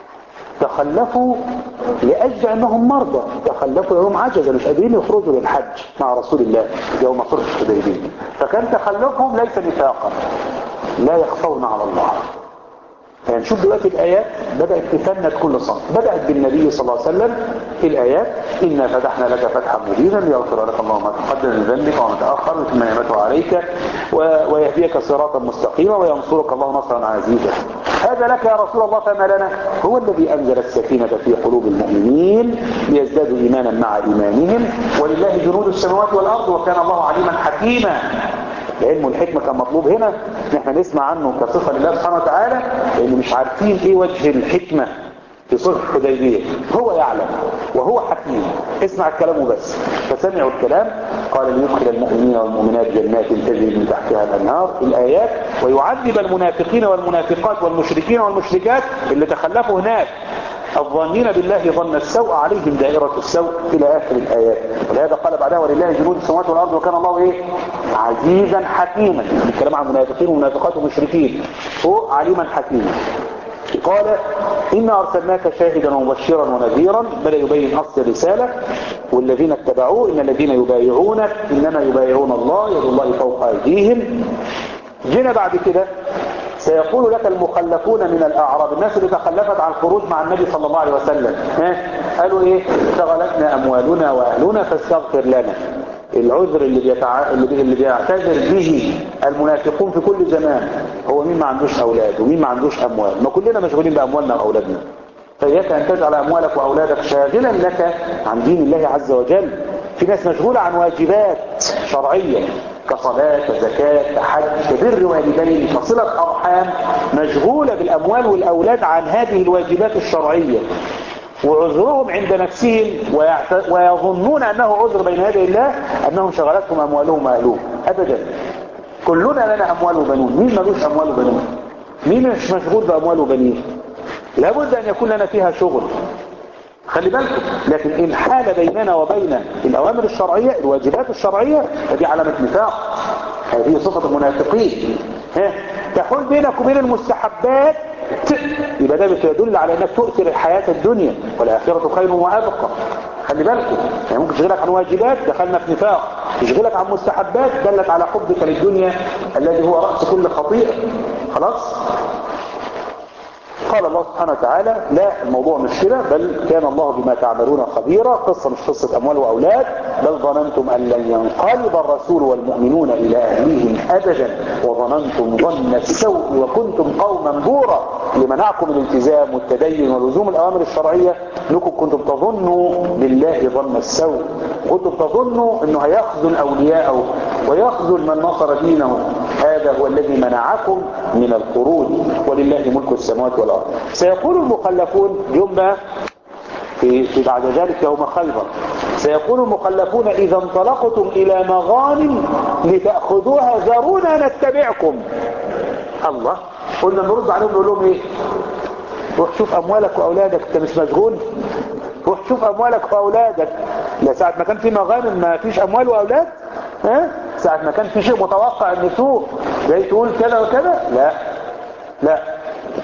تخلفوا لأجل أنهم مرضى تخلفوا يوم عجزة مش قادرين يخرجوا للحج مع رسول الله يوم صلح الحديبية فكان تخلفهم ليس نفاقا لا يخفون على الله يعني نشوف دلوقتي الآيات بدأت تفند كل صنف بدأت بالنبي صلى الله عليه وسلم في الآيات إنا فتحنا لك فتحا مبينا ليغفر لك الله ما تقدم من ذنبك وما تأخر ويتم نعمته عليك ويهديك صراطا مستقيما وينصرك الله نصرا عزيزا هذا لك يا رسول الله فما لنا هو الذي أنزل السكينة في قلوب المؤمنين ليزدادوا إيمانا مع إيمانهم ولله جنود السماوات والأرض وكان الله عليما حكيما العلم والحكمة كان مطلوب هنا ان احنا نسمع عنه كصفة لله سبحانه وتعالى لان مش عارفين ايه وجه الحكمة في صلح الحديبية هو يعلم وهو حكيم اسمع الكلام وبس فسمعوا الكلام قال ليدخل المؤمنين والمؤمنات جنات تجري من تحتها الانهار الايات ويعذب المنافقين والمنافقات والمشركين والمشركات اللي تخلفوا هناك الظانين بالله ظن السوء عليهم دائرة السوء إلى آخر الآيات ولهذا قال بعدها ولله جنود السماوات والأرض وكان الله إيه عزيزا حكيما الكلام عن المنافقين والمنافقات والمشركين هو عليما حكيما قال إنا أرسلناك شاهدا ومبشرا ونذيرا بدأ يبين أصل الرسالة والذين اتبعوه إن الذين يبايعونك إنما يبايعون الله يد الله فوق أيديهم جينا بعد كده سيقول لك المخلفون من الأعراب الناس اللي تخلفت عن الخروج مع النبي صلى الله عليه وسلم ها؟ قالوا ايه شغلتنا أموالنا وأهلنا فاستغفر لنا العذر اللي, بيتع... اللي بيعتذر به المنافقون في كل زمان هو مين ما عندوش أولاد ومين ما عندوش أموال ما كلنا مشغولين بأموالنا وأولادنا فإياك أن تجعل أموالك وأولادك شاغلا لك عن دين الله عز وجل في ناس مشغولة عن واجبات شرعية كصلاة كزكاة كحج كبر والدين كصلة أرحام مشغولة بالأموال والأولاد عن هذه الواجبات الشرعية وعذرهم عند نفسهم ويعت... ويظنون أنه عذر بين يدي الله أنهم شغلتهم أموالهم وأهلهم أبدا كلنا لنا أموال وبنون مين ملوش أموال وبنون مين مش مشغول بأموال وبنين لابد أن يكون لنا فيها شغل خلي بالكم لكن إن حال بيننا وبين الأوامر الشرعية الواجبات الشرعية فدي علامة نفاق هذه صفة المنافقين ها تحول بينك وبين المستحبات يبقى ده بيدل على انك تؤثر الحياة الدنيا والآخرة خير وأبقى خلي بالكم يعني ممكن تشغلك عن واجبات دخلنا في نفاق تشغلك عن مستحبات دلت على حبك للدنيا الذي هو رأس كل خطيئة خلاص قال الله سبحانه وتعالى لا الموضوع مش كده بل كان الله بما تعملون خبيرا قصة مش قصة أموال وأولاد بل ظننتم أن لن ينقلب الرسول والمؤمنون إلى أهليهم أبدا وظننتم ظن السوء وكنتم قوما بورا لمنعكم الالتزام والتدين ولزوم الأوامر الشرعية انكم كنتم تظنوا بالله ظن السوء كنتم تظنوا أنه هيخذل أولياءه ويخذل من نصر دينه هذا هو الذي منعكم من الخروج ولله ملك السماوات والأرض سيقول المخلفون يوم في, في بعد ذلك يوم خيبر سيقول المخلفون إذا انطلقتم إلى مغانم لتأخذوها ذرونا نتبعكم الله قلنا نرد عليهم نقول لهم ايه روح شوف أموالك وأولادك أنت مش مشغول روح شوف أموالك وأولادك لا ساعة ما كان في مغانم ما فيش أموال وأولاد ها ساعة ما كان في شيء متوقع أن تسوق زي تقول كذا وكذا لا لا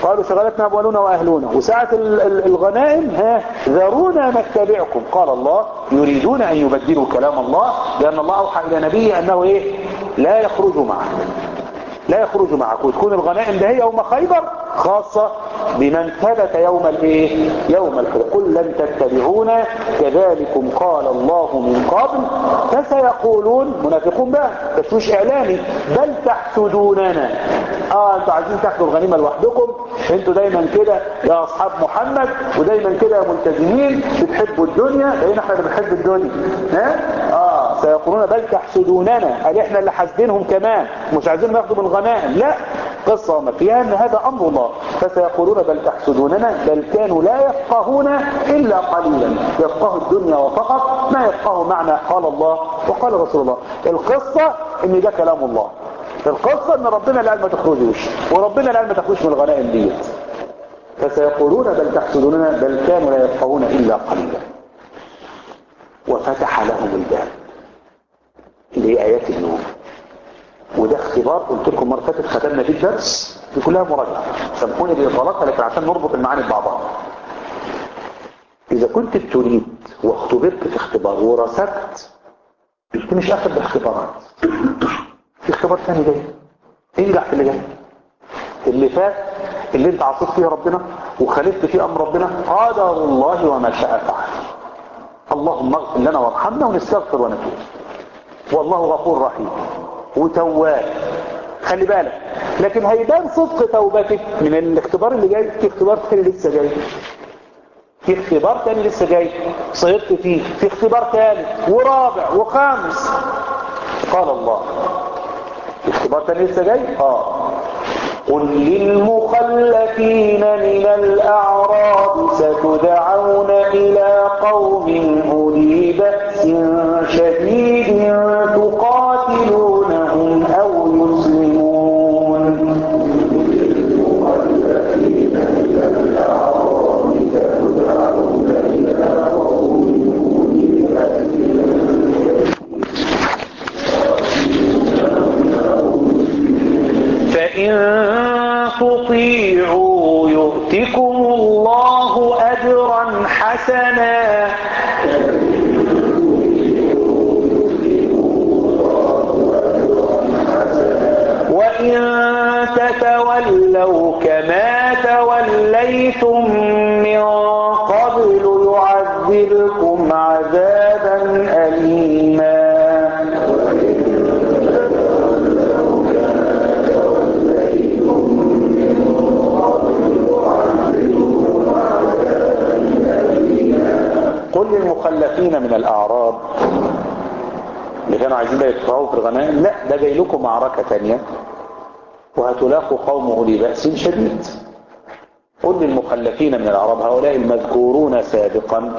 قالوا شغلتنا أموالنا وأهلنا وساعة الغنائم ها ذرونا نتبعكم قال الله يريدون أن يبدلوا كلام الله لأن الله أوحى إلى نبيه أنه إيه لا يخرج معه لا يخرج معك وتكون الغنائم ده هي يوم خيبر خاصة بمن ثبت يوم الايه يوم الحدث قل لن تتبعونا كذلكم قال الله من قبل فسيقولون منافقون بقى تشويش اعلامي بل تحسدوننا اه انتوا عايزين تاخدوا الغنيمة لوحدكم انتوا دايما كده يا اصحاب محمد ودايما كده يا ملتزمين بتحبوا الدنيا لان احنا اللي بنحب الدنيا ها اه سيقولون بل تحسدوننا قال احنا اللي حاسدينهم كمان مش عايزين ناخدوا من الغنائم لا قصة وما فيها ان هذا امر الله فسيقولون بل تحسدوننا بل كانوا لا يفقهون الا قليلا يفقه الدنيا وفقط ما يفقه معنى قال الله وقال رسول الله القصة ان ده كلام الله القصة ان ربنا اللي قال ما تخرجوش وربنا اللي قال ما تخرجوش من الغنائم ديت فسيقولون بل تحسدوننا بل كانوا لا يفقهون الا قليلا وفتح لهم الباب اللي هي ايات النور وده اختبار قلت لكم مرة فاتت ختمنا فيه الدرس دي كلها مراجعة سامحوني بإطالتها لكن عشان نربط المعاني ببعضها إذا كنت تريد واختبرت في اختبار ورسبت انت مش اخد باختبارات في اختبار ثاني جاي انجح في اللي جاي اللي فات اللي انت عصيت فيه ربنا وخالفت فيه امر ربنا قدر الله وما شاء فعل اللهم اغفر لنا وارحمنا ونستغفر ونتوب والله غفور رحيم وتواب خلي بالك لكن هيبان صدق توبتك من الاختبار اللي جاي في اختبار تاني لسه جاي في اختبار تاني لسه جاي صيرت فيه في اختبار ثالث ورابع وخامس قال الله اختبار تاني لسه جاي اه قل للمخلفين من الأعراب ستدعون إلى قوم أولي بأس شديد تقاتلونهم أو يسلمون فإن تطيعوا يؤتكم الله أجرا حسنا وإن تتولوا كما توليتم من قبل يعذبكم عذابا أليما قل للمخلفين من الأعراب اللي كانوا عايزين بقى يدفعوا في الغنائم لا ده جاي لكم معركة تانية وهتلاقوا قوم أولي بأس شديد قل للمخلفين من الأعراب هؤلاء المذكورون سابقا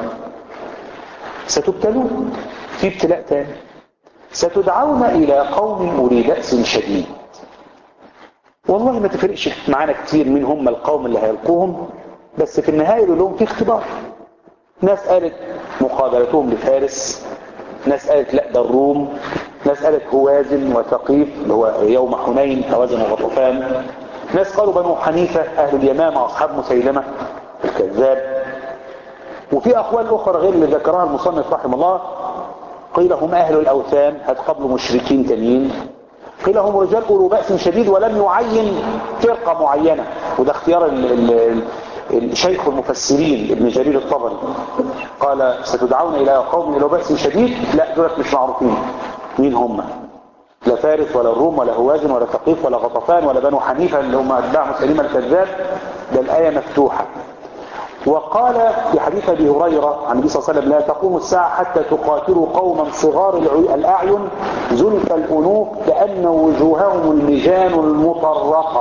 ستبتلون في ابتلاء تاني ستدعون إلى قوم أولي بأس شديد والله ما تفرقش معانا كتير مين هم القوم اللي هيلقوهم بس في النهاية يقول لهم في اختبار ناس قالت مقابلتهم لفارس ناس قالت لا ده الروم ناس قالت هوازن وثقيف اللي هو يوم حنين هوازن وغطفان ناس قالوا بنو حنيفة أهل اليمامة أصحاب مسيلمة الكذاب وفي أقوال أخرى غير اللي ذكرها المصنف رحمه الله قيل هم أهل الأوثان هتقبلوا مشركين تانيين قيل هم رجال أولو بأس شديد ولم يعين فرقة معينة وده اختيار ال ال الشيخ المفسرين ابن جرير الطبري قال ستدعون إلى قوم إلى بأس شديد لا دولت مش معروفين مين هم لا فارس ولا الروم ولا هوازن ولا ثقيف ولا غطفان ولا بنو حنيفة اللي هم أتباع مسلمة الكذاب ده الآية مفتوحة وقال في حديث أبي هريرة عن النبي صلى الله عليه وسلم لا تقوم الساعة حتى تقاتلوا قوما صغار الأعين زلف الأنوف كأن وجوههم المجان المطرقة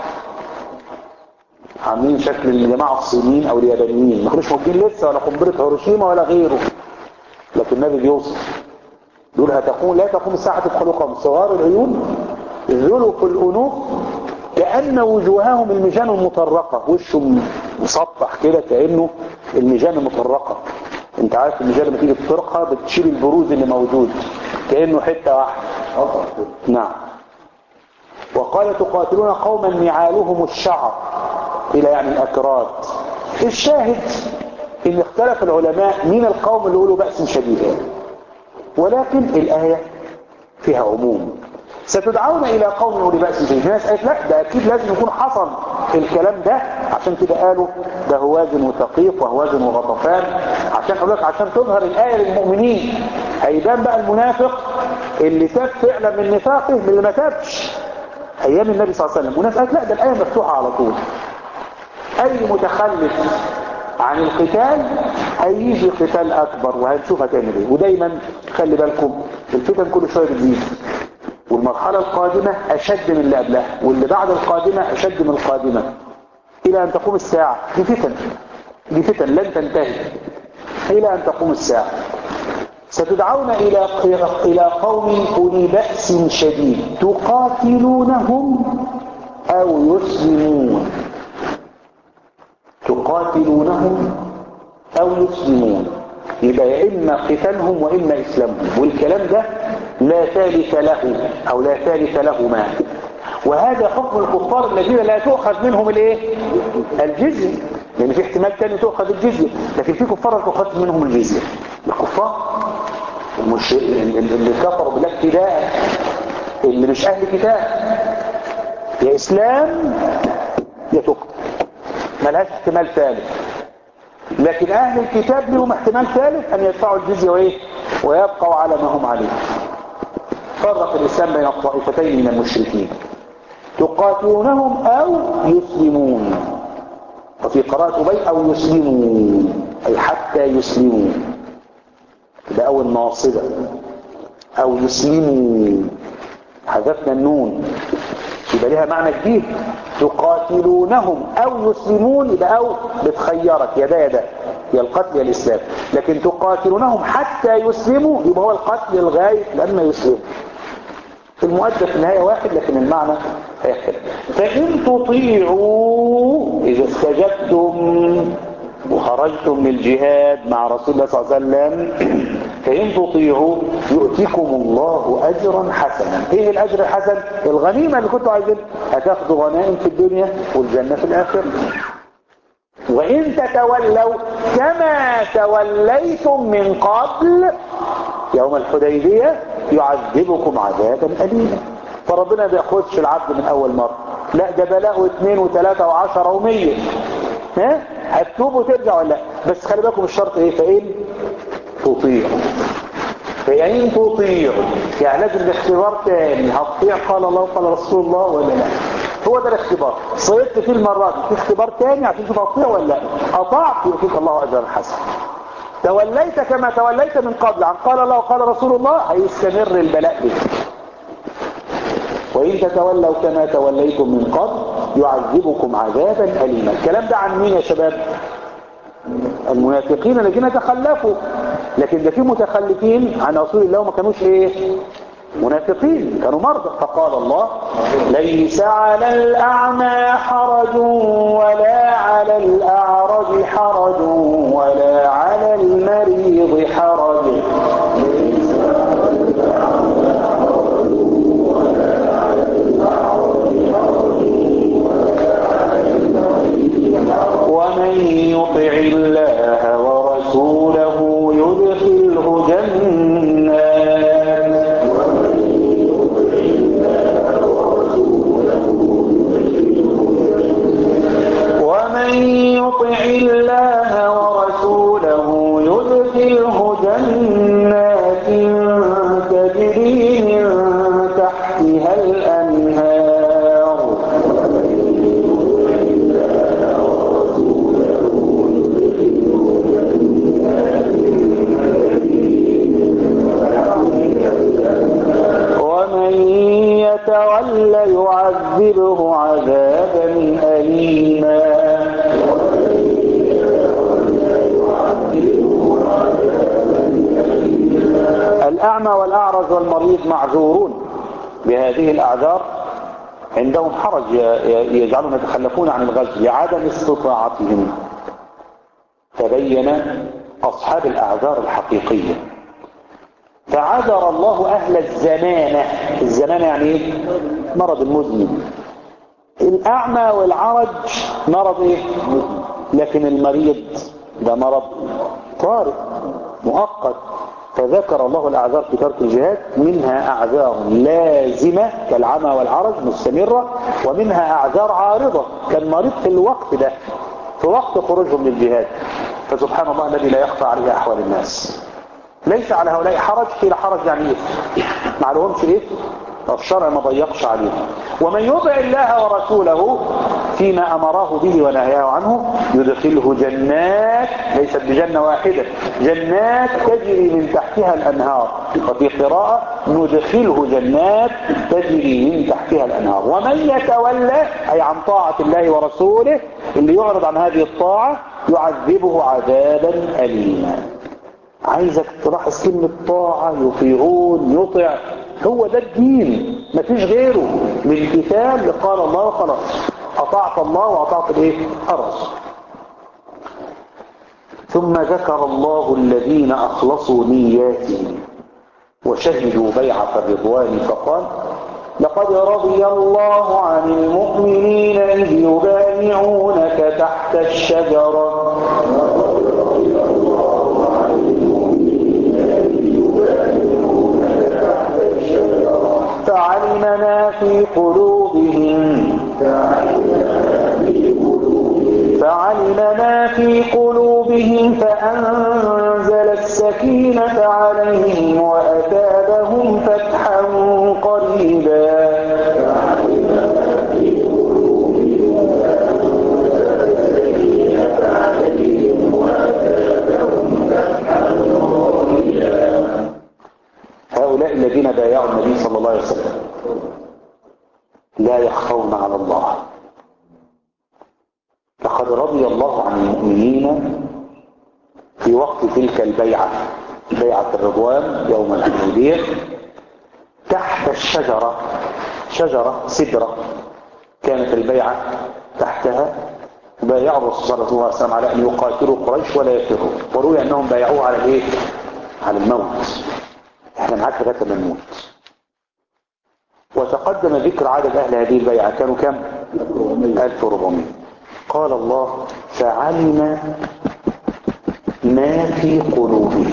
عاملين شكل الجماعة الصينيين او اليابانيين ما كانوش موجودين لسه ولا قنبلة هيروشيما ولا غيره لكن النبي بيوصف دول هتقوم لا تقوم الساعة تدخلوا قوم صغار العيون ذلف الأنوف كأن وجوههم المجان المطرقة وشه مسطح كده كأنه المجان المطرقة انت عارف المجان لما تيجي تطرقها بتشيل البروز اللي موجود كأنه حتة واحدة نعم وقال تقاتلون قوما نعالهم الشعر إلى يعني الأكراد الشاهد إن اختلف العلماء مين القوم اللي يقولوا بأس شديد ولكن الآية فيها عموم ستدعون إلى قوم أولي بأس شديد ناس قالت لا ده أكيد لازم يكون حصل الكلام ده عشان كده قالوا ده هوازن وثقيف وهوازن وغطفان عشان أقول لك عشان تظهر الآية للمؤمنين هيبان بقى المنافق اللي تاب فعلا من نفاقه من اللي ما تابش أيام النبي صلى الله عليه وسلم وناس قالت لا ده الآية مفتوحة على طول أي متخلف عن القتال هيجي قتال أكبر وهنشوف هتعمل ايه ودايما خلي بالكم الفتن كل شوية بتزيد والمرحلة القادمة أشد من اللي قبلها واللي بعد القادمة أشد من القادمة إلى أن تقوم الساعة دي فتن دي فتن لن تنتهي إلى أن تقوم الساعة ستدعون إلى إلى قوم أولي بأس شديد تقاتلونهم أو يسلمون تقاتلونهم أو يسلمون يبقى يا إما قتالهم وإما إسلامهم والكلام ده لا ثالث له أو لا ثالث لهما وهذا حكم الكفار الذين لا تؤخذ منهم الايه الجزية لأن في احتمال تاني تؤخذ الجزية لكن في كفار تؤخذ منهم الجزية الكفار مش اللي كفروا بالله ابتداء اللي مش أهل كتاب يا إسلام يا تقتل ملهاش احتمال ثالث لكن أهل الكتاب لهم احتمال ثالث أن يدفعوا الجزية وإيه ويبقوا على ما هم عليه فرق الإسلام بين الطائفتين من المشركين تقاتلونهم أو يسلمون وفي قراءة أبي أو يسلموا أي حتى يسلموا ده أول ناصبة أو يسلموا حذفنا النون يبقى لها معنى جديد تقاتلونهم أو يسلمون يبقى أو بتخيرك يدا يدا يا القتل يا الإسلام لكن تقاتلونهم حتى يسلموا يبقى هو القتل لغاية لما يسلموا المؤدى في النهاية واحد لكن المعنى هيختلف فإن تطيعوا إذا استجبتم وخرجتم من الجهاد مع رسول الله صلى الله عليه وسلم فإن تطيعوا يؤتيكم الله أجرا حسنا إيه الأجر الحسن الغنيمة اللي كنتوا عايزين هتاخدوا غنائم في الدنيا والجنة في الآخرة وإن تتولوا كما توليتم من قبل يوم الحديبية يعذبكم عذابا أليما فربنا ما بياخدش العبد من أول مرة لا ده بلاء واثنين وثلاثة وعشرة ومية ها هتتوب وترجع ولا لا بس خلي بالكم الشرط ايه فإن تطيعوا فإن تطيعوا يعني لازم الاختبار تاني هتطيع قال الله قال رسول الله ولا لا هو ده الاختبار صيدت فيه المرة دي في اختبار تاني عشان تشوف هتطيع ولا لا اطعت يؤتيك الله اجرا حسنا توليت كما توليت من قبل عن قال الله وقال رسول الله هيستمر البلاء بك وإن تتولوا كما توليتم من قبل يعذبكم عذابا أليما الكلام ده عن مين يا شباب المنافقين الذين تخلفوا لكن ده في متخلفين عن رسول الله وما كانوش ايه منافقين كانوا مرضى فقال الله ليس على الأعمى حرج ولا على الأعرج حرج ولا على المريض حرج ومن يطع الله ورسوله يدخله جنات ومن يطع الله ورسوله يدخله جنات تجري من تحتها الأنهار ومن يتول يعذبه عذابا أليما الأعمى والأعرج والمريض معذورون بهذه الأعذار عندهم حرج يجعلهم يتخلفون عن الغزو لعدم استطاعتهم تبين أصحاب الأعذار الحقيقية فعذر الله أهل الزمانة الزمانة يعني ايه؟ مرض المزمن الأعمى والعرج مرض ايه لكن المريض ده مرض طارئ مؤقت فذكر الله الأعذار في ترك الجهاد منها أعذار لازمة كالعمى والعرج مستمرة ومنها أعذار عارضة كالمريض في الوقت ده في وقت خروجهم للجهاد فسبحان الله الذي لا يخفى عليه أحوال الناس ليس على هؤلاء حرج قيل حرج يعني ايه ما عليهمش ايه الشرع ما ضيقش عليهم ومن يطع الله ورسوله فيما امره به ونهاه عنه يدخله جنات ليست بجنة واحدة جنات تجري من تحتها الانهار وفي قراءة ندخله جنات تجري من تحتها الانهار ومن يتولى اي عن طاعة الله ورسوله اللي يعرض عن هذه الطاعة يعذبه عذابا أليما عايزك تلاحظ كلمة طاعة يطيعون يطع هو ده الدين مفيش غيره بالكتاب قال الله خلاص أطعت الله وأطعت الايه الرسول ثم ذكر الله الذين أخلصوا نياتهم وشهدوا بيعة الرضوان فقال لقد رضي الله عن المؤمنين إذ يبايعونك تحت الشجرة فعلم ما في قلوبهم فعلم ما في قلوبهم فأنزل السكينة عليهم وأتابهم فتحا قريبا هؤلاء الذين بايعوا النبي صلى الله عليه وسلم لا يخفون على الله لقد رضي الله عن المؤمنين في وقت تلك البيعة بيعة الرضوان يوم الحديبية تحت الشجرة شجرة سدرة كانت البيعة تحتها بايعوا الرسول صلى الله عليه وسلم على أن يقاتلوا قريش ولا يفروا وروي أنهم بايعوه على الإيه؟ على الموت احنا معاك لغايه ما نموت وتقدم ذكر عدد اهل هذه البيعه كانوا كم 1400 قال الله فعلم ما في قلوبهم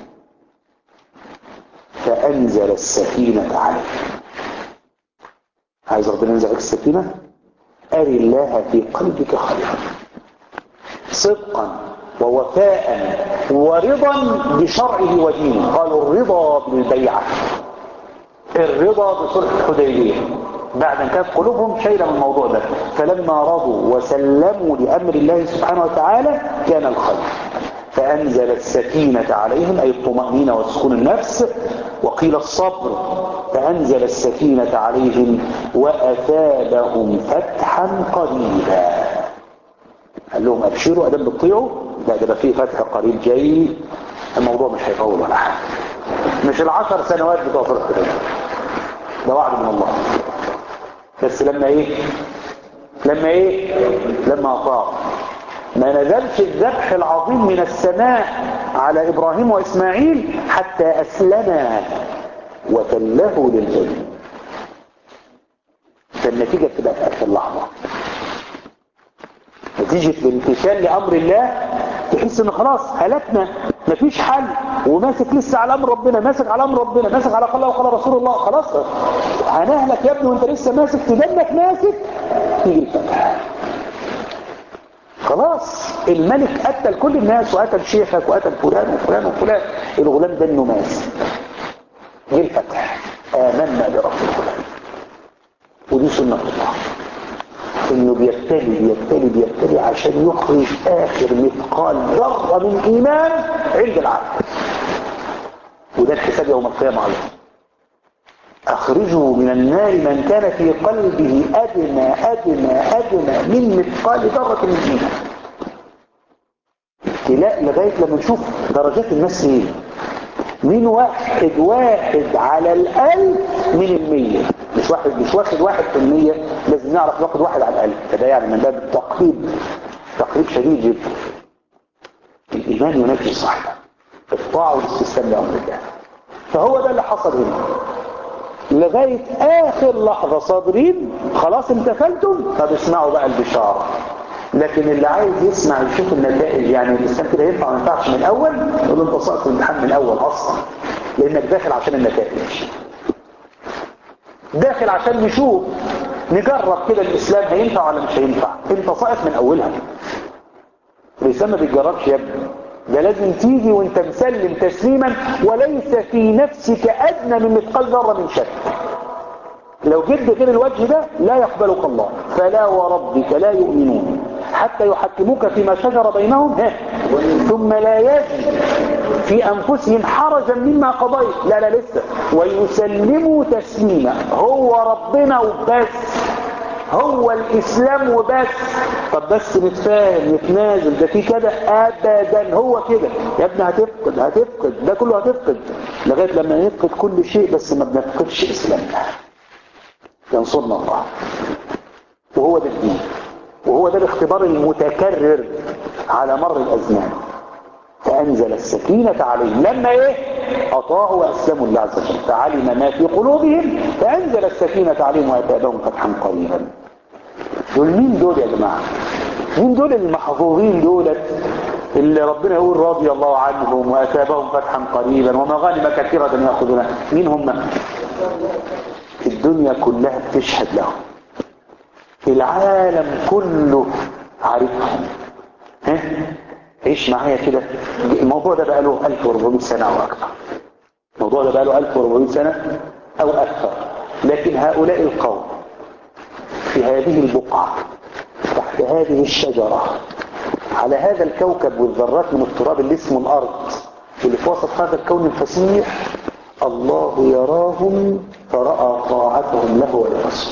فانزل السكينه عليهم عايز ربنا ينزل عليك السكينه اري الله في قلبك خيرا صدقا ووفاء ورضا بشرعه ودينه قالوا الرضا بالبيعة الرضا بصلح الحديبية بعد ان كانت قلوبهم شايله من الموضوع ده فلما رضوا وسلموا لأمر الله سبحانه وتعالى كان الخير فأنزل السكينة عليهم أي الطمأنينة وسكون النفس وقيل الصبر فأنزل السكينة عليهم وأثابهم فتحا قريبا قال لهم أبشروا أدام بتطيعوا لا ده فيه فتح قريب جاي الموضوع مش هيطول ولا حاجة مش العشر سنوات بتوع صلح الحديبية ده وعد من الله بس لما ايه لما ايه لما اطاع ما نزلش الذبح العظيم من السماء على ابراهيم واسماعيل حتى اسلما وتله للجنة فالنتيجة بتبقى في اخر لحظة نتيجة الامتثال لامر الله تحس ان خلاص هلكنا مفيش حل وماسك لسه على امر ربنا ماسك على امر ربنا ماسك على قال الله وقال رسول الله خلاص هنهلك يا ابني وانت لسه ماسك تدنك ماسك تيجي الفتح خلاص الملك قتل كل الناس وقتل شيخك وقتل فلان وفلان وفلان الغلام ده انه ماسك جه الفتح امنا برب الغلام ودي سنه الله انه بيبتلي بيبتلي بيبتلي عشان يخرج اخر مثقال ذره من ايمان عند العبد وده الحساب يوم القيامه عليه اخرجوا من النار من كان في قلبه ادنى ادنى ادنى من مثقال ذره من ايمان ابتلاء لغايه لما نشوف درجات الناس ايه من واحد واحد على الألف من المية مش واحد مش واخد واحد في المية لازم نعرف ناخد واحد على الألف فده يعني من باب التقريب تقريب شديد جدا الإيمان ينافي صاحبه الطاعة والاستسلام لأمر الله فهو ده اللي حصل هنا لغاية آخر لحظة صابرين خلاص امتثلتم طب اسمعوا بقى البشارة لكن اللي عايز يسمع يشوف النتائج يعني الإنسان كده ينفع ما ينفعش من الأول يقول له أنت سقط الامتحان من الأول أصلا لأنك داخل عشان النتائج داخل عشان نشوف نجرب كده الإسلام هينفع ولا مش هينفع انت ساقط من أولها الإسلام ما بيتجربش يا ابني ده لازم تيجي وانت مسلم تسليما وليس في نفسك أدنى من مثقال ذرة من شك لو جد غير الوجه ده لا يقبلك الله فلا وربك لا يؤمنون حتى يحكموك فيما شجر بينهم ها ثم لا يجد في أنفسهم حرجا مما قضيت لا لا لسه ويسلموا تسليما هو ربنا وبس هو الإسلام وبس طب بس نتفاهم نتنازل ده في كده أبدا هو كده يا ابني هتفقد هتفقد ده كله هتفقد لغاية لما نفقد كل شيء بس ما بنفقدش إسلامنا ينصرنا الله وهو ده الدين وهو ده الاختبار المتكرر على مر الأزمان فأنزل السكينة عليهم لما إيه أطاعوا وأسلموا الله عز وجل فعلم ما في قلوبهم فأنزل السكينة عليهم وأتابهم فتحا قريبا دول مين دول يا جماعة مين دول المحظوظين دولت اللي ربنا يقول رضي الله عنهم وأتابهم فتحا قريبا ومغانم كثيرة يأخذونها مين هم الدنيا كلها بتشهد لهم العالم كله عارفهم ها عيش معايا كده الموضوع ده بقى له 1400 سنة أو أكثر الموضوع ده بقى له 1400 سنة أو أكثر لكن هؤلاء القوم في هذه البقعة تحت هذه الشجرة على هذا الكوكب والذرات من التراب اللي اسمه الأرض اللي في وسط هذا الكون الفسيح الله يراهم فرأى طاعتهم له ولرسوله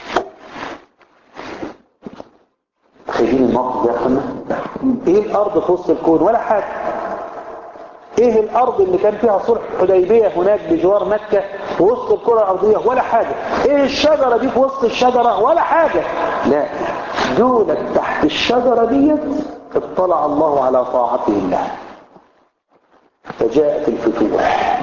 خايفين الموقف ده يا اخوانا ايه الارض في وسط الكون ولا حاجه ايه الارض اللي كان فيها صلح حديبيه هناك بجوار مكه في وسط الكره الارضيه ولا حاجه ايه الشجره دي في وسط الشجره ولا حاجه لا دولت تحت الشجره ديت اطلع الله على طاعته الله فجاءت الفتوح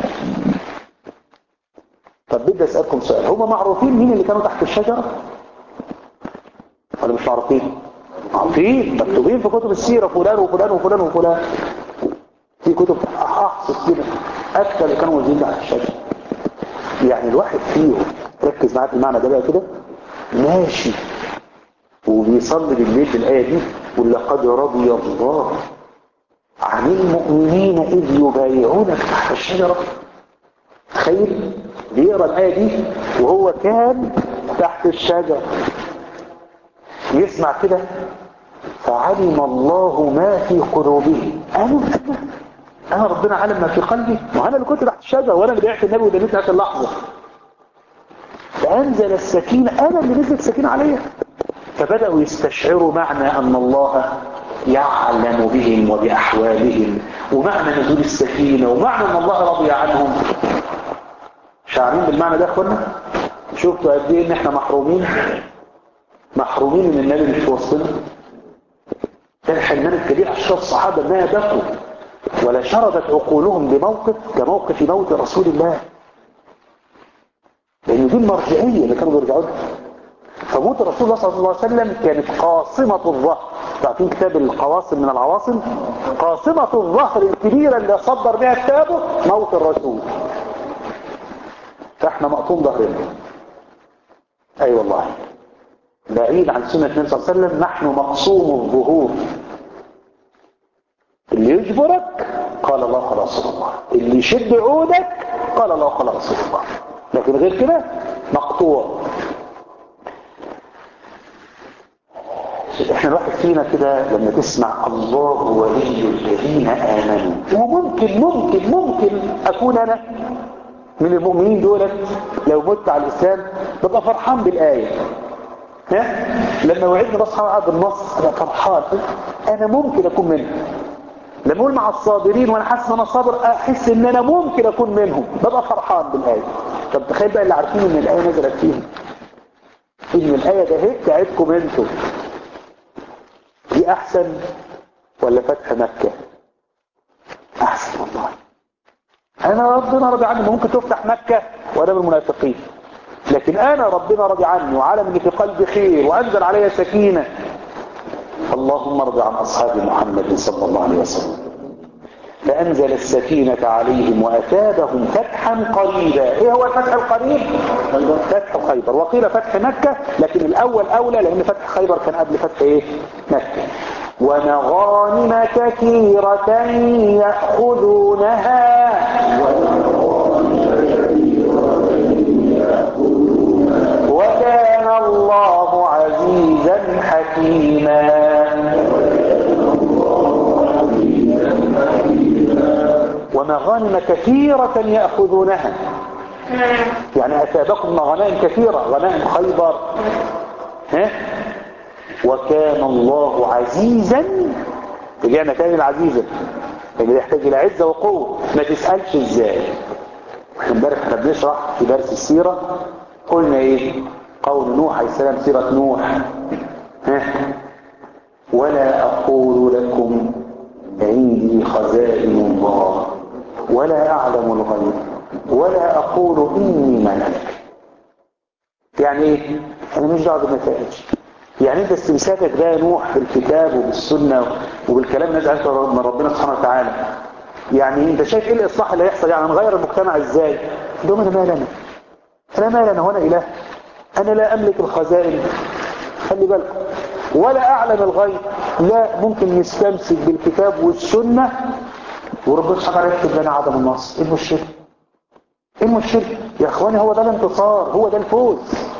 طب بدي اسالكم سؤال هم معروفين مين اللي كانوا تحت الشجره ولا مش معروفين معروفين مكتوبين في كتب السيره فلان وفلان وفلان وفلان في كتب احصص كده اكثر اللي كانوا موجودين تحت الشجره يعني الواحد فيهم ركز معايا في المعنى ده بقى كده ماشي وبيصلي بالليل بالايه دي ولقد رضي الله عن المؤمنين اذ يبايعونك تحت الشجره تخيل بيقرا الايه دي وهو كان تحت الشجره يسمع كده فعلم الله ما في قلوبهم انا انا ربنا علم ما في قلبي وانا اللي كنت تحت الشجره وانا اللي بعت النبي ودنيت هذه اللحظه فانزل السكينه انا اللي نزلت السكينه عليا فبداوا يستشعروا معنى ان الله يعلم بهم وباحوالهم ومعنى نزول السكينه ومعنى ان الله رضي عنهم شاعرين بالمعنى ده يا اخوانا شفتوا قد ايه ان احنا محرومين محرومين من النبي مش في وسطنا كان حلمان الكبير عشان الصحابه ما يبقوا ولا شردت عقولهم بموقف كموقف موت رسول الله لان دي المرجعيه اللي كانوا بيرجعوا لها فموت رسول الله صلى الله عليه وسلم كانت قاصمه الظهر تعرفين كتاب القواصم من العواصم قاصمه الظهر الكبيره اللي صدر بها كتابه موت الرسول فاحنا مقطوم ظهرنا اي أيوة والله بعيد عن سنة النبي صلى الله عليه وسلم نحن مقصوم الظهور اللي يجبرك قال الله قال رسول الله اللي يشد عودك قال الله قال رسول الله لكن غير كده مقطوع احنا الواحد فينا كده لما تسمع الله ولي الذين امنوا وممكن ممكن ممكن اكون انا من المؤمنين دولت لو مت على الاسلام ببقى فرحان بالايه ها لما وعدنا بس هقعد بالنص انا فرحان انا ممكن اكون منهم لما اقول مع الصابرين وانا حاسس ان انا صابر احس ان انا ممكن اكون منهم ببقى فرحان بالايه طب تخيل بقى اللي عارفين ان الايه نزلت فيهم ان الايه ده هيك بتاعتكم انتوا دي احسن ولا فتح مكه احسن والله انا ربنا رضي عني ممكن تفتح مكه وانا من المنافقين لكن انا ربنا راضي عني وعالم ان في قلبي خير وانزل علي سكينة اللهم ارضى عن اصحاب محمد صلى الله عليه وسلم فانزل السكينة عليهم واتابهم فتحا قريبا ايه هو الفتح القريب فتح خيبر وقيل فتح مكة لكن الاول اولى لان فتح خيبر كان قبل فتح ايه مكة ومغانم كثيرة يأخذونها وكان الله عزيزا حكيما ومغانم كثيرة يأخذونها يعني أتابكم غنائم كثيرة غنائم خيبر ها وكان الله عزيزا رجعنا تاني العزيزة اللي يحتاج إلى عزة وقوة ما تسألش ازاي احنا امبارح احنا بنشرح في درس السيرة قلنا ايه قول نوح عليه السلام سيرة نوح ها ولا أقول لكم عندي خزائن الله ولا أعلم الغيب ولا أقول إني ملك يعني ايه أنا مش دعوه بالنتائج يعني انت استمساكك ده يا نوح بالكتاب وبالسنة وبالكلام نزل من ربنا سبحانه وتعالى يعني انت شايف ايه الاصلاح اللي هيحصل يعني نغير المجتمع ازاي دوم انا مال انا انا مال انا وانا اله انا لا املك الخزائن خلي بالكم ولا اعلم الغيب لا ممكن نستمسك بالكتاب والسنة وربنا سبحانه وتعالى يكتب لنا عدم النصر ايه المشكله ايه المشكله يا اخواني هو ده الانتصار هو ده الفوز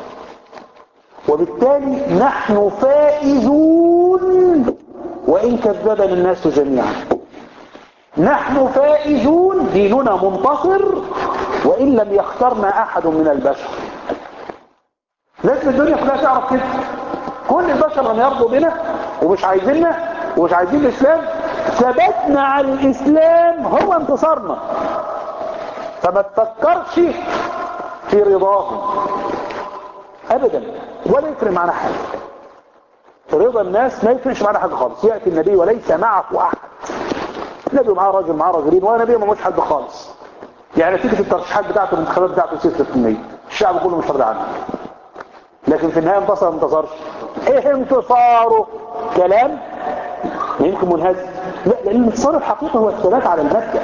وبالتالي نحن فائزون وإن كذبنا الناس جميعا نحن فائزون ديننا منتصر وإن لم يخترنا أحد من البشر لازم الدنيا كلها تعرف كده كل البشر لم يرضوا بنا ومش عايزيننا ومش عايزين الإسلام ثبتنا على الإسلام هو انتصارنا فما تفكرش في رضاهم ابدا ولا يفرق معنا حاجه رضا الناس ما يفرقش معنا حاجه خالص ياتي النبي وليس معه احد النبي معاه راجل معاه راجلين وانا نبي ما مش حد خالص يعني نتيجه الترشيحات بتاعته الانتخابات بتاعته 6% الشعب كله مش راضي عنه لكن في النهايه انتصر ما انتصرش ايه انتصاره كلام يمكن منهزم لا لان الانتصار الحقيقي هو الثبات على المبدا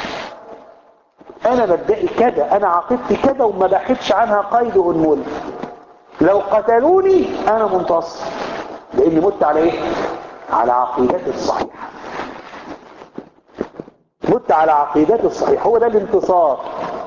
انا مبدئي كذا انا عقيدتي كذا وما بحثش عنها قيد وانمول لو قتلوني انا منتصر لاني مت على ايه على عقيدتي الصحيحة مت على عقيدتي الصحيحة هو ده الانتصار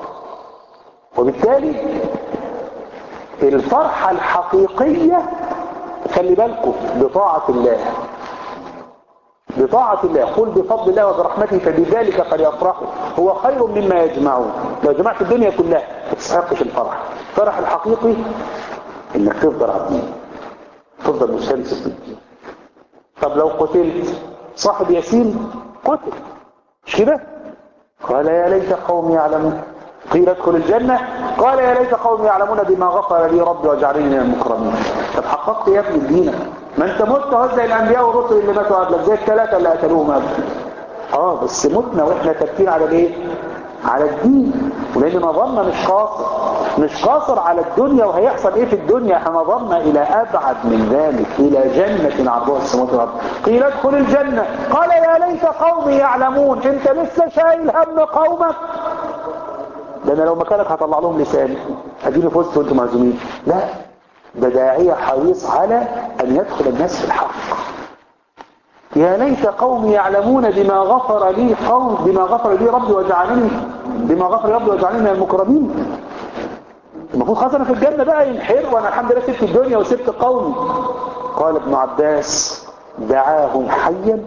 وبالتالي الفرحة الحقيقية خلي بالكم بطاعة الله بطاعة الله قل بفضل الله وبرحمته فبذلك فليفرحوا هو خير مما يجمعون لو جمعت الدنيا كلها ما تستحقش الفرح الفرح الحقيقي انك تفضل على الدين تفضل مستمسك بالدين طب لو قتلت صاحب ياسين قتل مش كده قال يا ليت قومي يعلمون قيل ادخل الجنة قال يا ليت قومي يعلمون بما غفر لي ربي وجعلني من المكرمين طب حققت يا ابن دينك ما انت مت اهو زي الانبياء والرسل اللي ماتوا قبلك زي الثلاثه اللي قتلوهم قبلك اه بس متنا واحنا ثابتين على الايه على الدين ولان نظرنا مش قاصر مش قاصر على الدنيا وهيحصل ايه في الدنيا احنا نظرنا الى ابعد من ذلك الى جنة عرضها السماوات والارض قيل ادخل الجنة قال يا ليت قومي يعلمون انت لسه شايل هم قومك ده انا لو مكانك هطلع لهم لساني اديني فزت وانتم معزومين لا ده داعية حريص على ان يدخل الناس في الحق يا ليت قومي يعلمون بما غفر لي قوم بما غفر لي ربي وجعلني بما غفر لي ربي وجعلني من المكرمين المفروض خلاص انا في الجنه بقى ينحر وانا الحمد لله سبت الدنيا وسبت قومي قال ابن عباس دعاهم حيا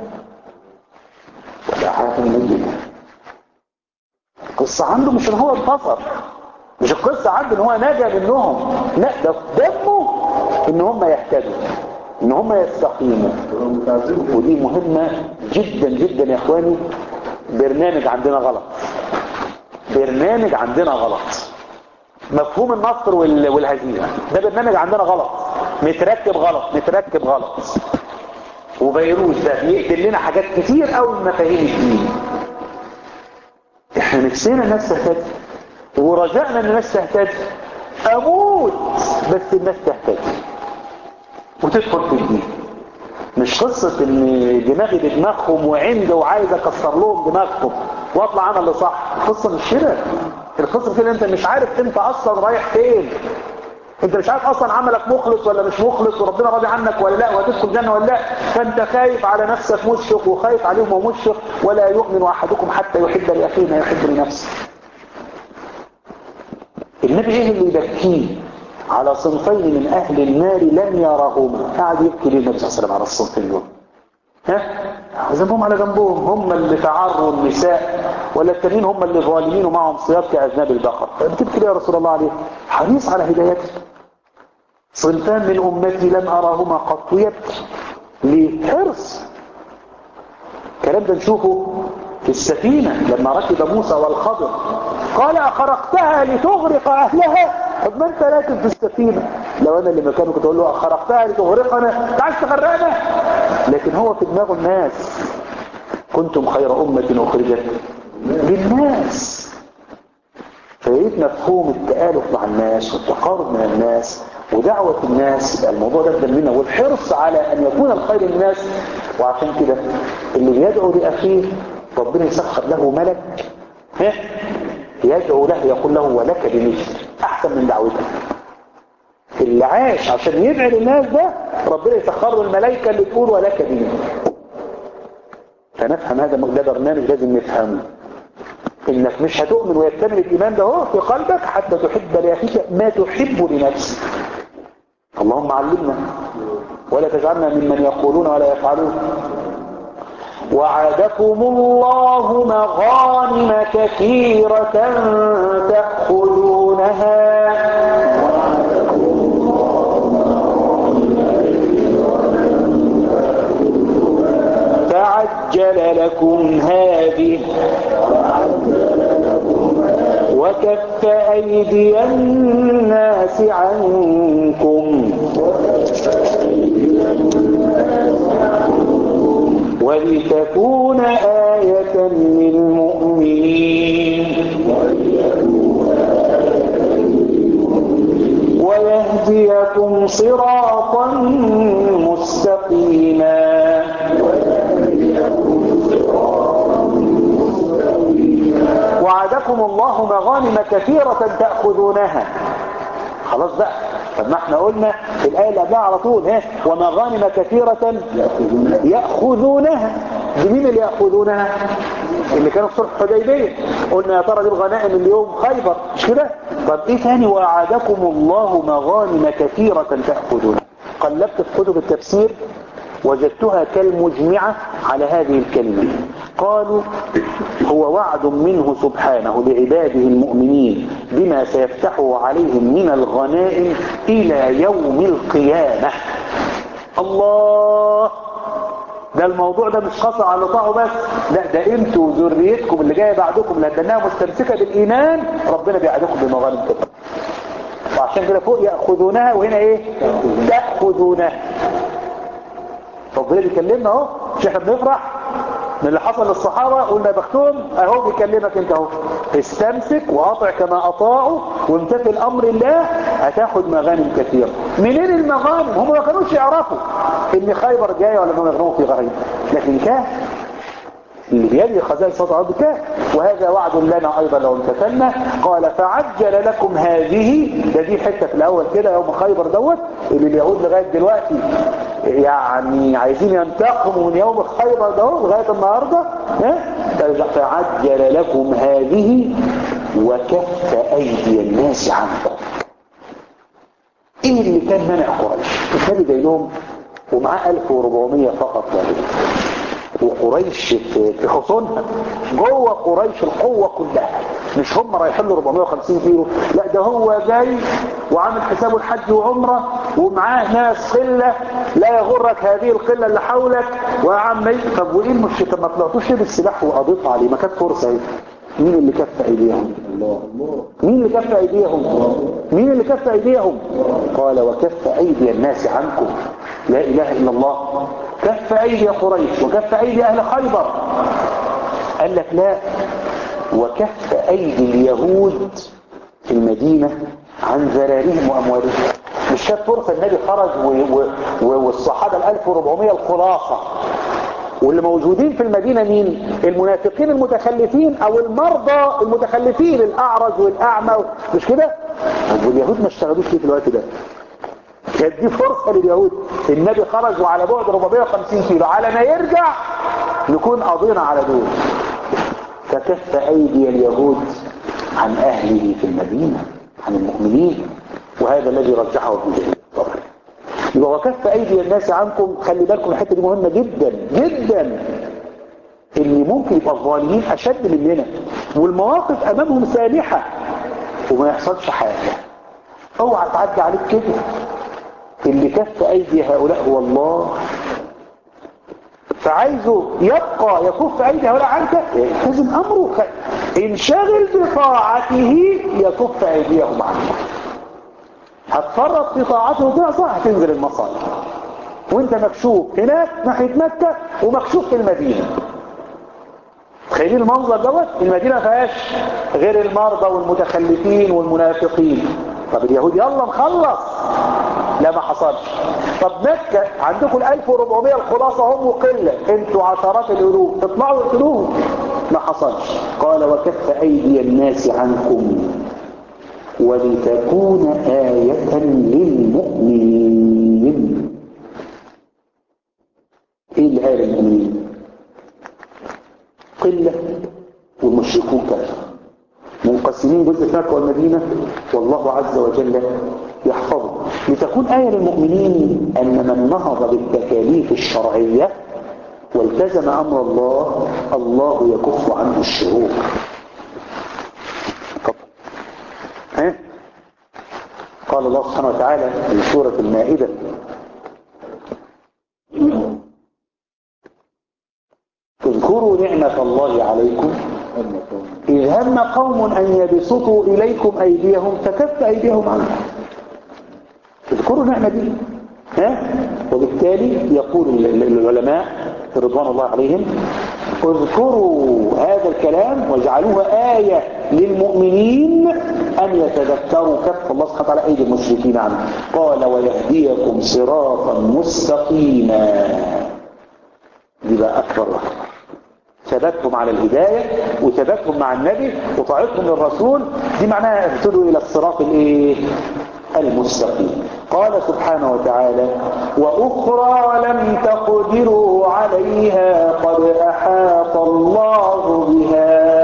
ودعاهم ميتا القصه عنده مش ان هو انتصر مش القصه عنده ان هو نجا منهم لا ده في دمه ان هم يهتدوا ان هم يستقيموا ودي مهمة جدا جدا يا اخواني برنامج عندنا غلط برنامج عندنا غلط مفهوم النصر والهزيمة ده برنامج عندنا غلط متركب غلط متركب غلط وفيروس ده بيقتل لنا حاجات كتير قوي من مفاهيم الدين احنا نفسنا الناس تهتدي ورجعنا ان الناس تهتدي اموت بس الناس تهتدي وتدخل في الدين مش قصة ان دماغي بدماغهم وعند وعايز اكسر لهم دماغهم واطلع انا اللي صح القصة مش كده القصة كده انت مش عارف انت اصلا رايح فين انت مش عارف اصلا عملك مخلص ولا مش مخلص وربنا راضي عنك ولا لا وهتدخل جنة ولا لا فانت خايف على نفسك مشفق وخايف عليهم ومشفق ولا يؤمن احدكم حتى يحب لاخيه ما يحب لنفسه النبي ايه اللي يبكيه على صنفين من اهل النار لم يرهما قاعد يبكي ليه النبي صلى الله عليه وسلم على الصنفين دول ها ذنبهم على جنبهم هم اللي تعروا النساء ولا التانيين هم اللي ظالمين ومعهم صياد كأذناب البقر بتبكي ليه يا رسول الله عليه حريص على هدايتك صنفان من أمتي لم أراهما قط يبكي ليه حرص الكلام ده نشوفه في السفينة لما ركب موسى والخضر قال أخرقتها لتغرق أهلها طب ما انت راكب في السفينة لو انا اللي مكانه كنت اقول له أخرقتها لتغرقنا انت عايز تغرقنا لكن هو في دماغه الناس كنتم خير أمة أخرجت للناس فيريد مفهوم التآلف مع الناس والتقارب من الناس ودعوة الناس يبقى الموضوع ده منا والحرص على أن يكون الخير للناس وعشان كده اللي بيدعو لأخيه ربنا يسخر له ملك ها يدعو له يقول له ولك بمثل أحسن من دعوتك اللي عاش عشان يدعي للناس ده ربنا يسخر له الملائكة اللي تقول ولك بمثل فنفهم هذا ده برنامج لازم نفهمه انك مش هتؤمن ويكتمل الايمان ده هو في قلبك حتى تحب لاخيك ما تحب لنفسك اللهم علمنا ولا تجعلنا ممن يقولون ولا يفعلون وعدكم الله مغانم كثيرة تأخذونها فعجل لكم هذه وكف أيدي الناس عنكم ولتكون آية للمؤمنين ويهديكم صراطا مستقيما وعدكم الله مغانم كثيرة تأخذونها خلاص بقى طب ما احنا قلنا في الآية اللي قبلها على طول ها ومغانم كثيرة يأخذونها دي مين اللي يأخذونها اللي كانوا في صلح حديبية قلنا يا ترى دي الغنائم اليوم خيبر مش كده طب ايه تاني وعدكم الله مغانم كثيرة تأخذونها قلبت في كتب التفسير وجدتها كالمجمعة على هذه الكلمة قالوا هو وعد منه سبحانه لعباده المؤمنين بما سيفتحه عليهم من الغنائم إلى يوم القيامة الله ده الموضوع ده مش قصر على طاعه بس لا ده انتوا وذريتكم اللي جايه بعدكم لانها مستمسكه بالايمان ربنا بيعدكم بمغانم كده وعشان كده فوق ياخذونها وهنا ايه تاخذونها ربنا بيكلمنا اهو مش احنا بنفرح من اللي حصل للصحابة قلنا يا بختهم اهو بيكلمك انت اهو استمسك واطع كما اطاعوا وامتثل امر الله هتاخد مغانم كثيرة منين المغانم هم ما كانوش يعرفوا ان خيبر جاية ولا انهم يغنموا في غريب لكن كان اللي بيدي خزائن صوت الارض كان وهذا وعد لنا ايضا لو امتثلنا قال فعجل لكم هذه ده دي حته في الاول كده يوم خيبر دوت اللي اليهود لغايه دلوقتي يعني عايزين ينتقموا من يوم خيبر ده لغايه النهارده ها فعجل لكم هذه وكف ايدي الناس عنكم ايه اللي كان منع قريش النبي جاي لهم ومعاه 1400 فقط لا غير وقريش في حصونها جوه قريش القوة كلها مش هم رايحين له 450 كيلو لا ده هو جاي وعامل حسابه الحج وعمرة ومعاه ناس قلة لا يغرك هذه القلة اللي حولك وعمي طب وايه المشكلة ما طلعتوش ليه بالسلاح وقضيت عليه ما كانت فرصة ايه مين اللي كف ايديهم مين اللي كف ايديهم مين اللي كف ايديهم قال وكف ايدي الناس عنكم لا اله الا الله كف ايدي قريش وكف ايدي اهل خيبر قال لك لا وكف ايدي اليهود في المدينة عن ذراريهم واموالهم مش كانت فرصة النبي خرج و... و... والصحابة ال 1400 الخلاصة واللي موجودين في المدينة مين المنافقين المتخلفين او المرضى المتخلفين الاعرج والاعمى مش كده واليهود ما اشتغلوش ليه في الوقت ده كانت دي فرصة لليهود النبي خرج وعلى بعد 450 كيلو على ما يرجع نكون قضينا على دول فكف ايدي اليهود عن اهله في المدينة عن المؤمنين وهذا الذي رجحه ابن جرير طبعا يبقى وكف ايدي الناس عنكم خلي بالكم الحته دي مهمه جدا جدا اللي ممكن يبقى الظالمين اشد مننا والمواقف امامهم سانحه وما يحصلش حاجه اوعى تعدي عليك كده اللي كف ايدي هؤلاء هو الله فعايزه يبقى يكف ايدي هؤلاء عنك لازم امره انشغل بطاعته يكف ايديهم عنك هتفرط في طاعته وتعصى هتنزل المصائب وانت مكشوف هناك ناحية مكة ومكشوف في المدينة تخيلين المنظر دوت المدينة فيهاش غير المرضى والمتخلفين والمنافقين طب اليهود يلا نخلص لا ما حصلش طب مكة عندكم ال 1400 الخلاصة هم قلة انتوا عشرات الالوف تطلعوا يقتلوهم ما حصلش قال وكف ايدي الناس عنكم ولتكون آية للمؤمنين ايه الآية للمؤمنين قلة والمشركون كثرة منقسمين جزء في مكة والمدينة والله عز وجل يحفظه لتكون آية للمؤمنين أن من نهض بالتكاليف الشرعية والتزم أمر الله الله يكف عنه الشرور ها؟ قال الله سبحانه وتعالى في سورة المائدة اذكروا نعمة الله عليكم إذ هم قوم أن يبسطوا إليكم أيديهم فكف أيديهم عنكم اذكروا نعمة دي ها؟ وبالتالي يقول العلماء رضوان الله عليهم اذكروا هذا الكلام واجعلوه آية للمؤمنين أن يتذكروا كف الله سبحانه وتعالى أيدي المشركين عنه قال ويهديكم صراطا مستقيما دي بقى أكبر وأكبر ثباتهم على الهداية وثباتهم مع النبي وطاعتهم للرسول دي معناها اهتدوا إلى الصراط الايه المستقيم قال سبحانه وتعالى وأخرى لم تقدروا عليها قد أحاط الله بها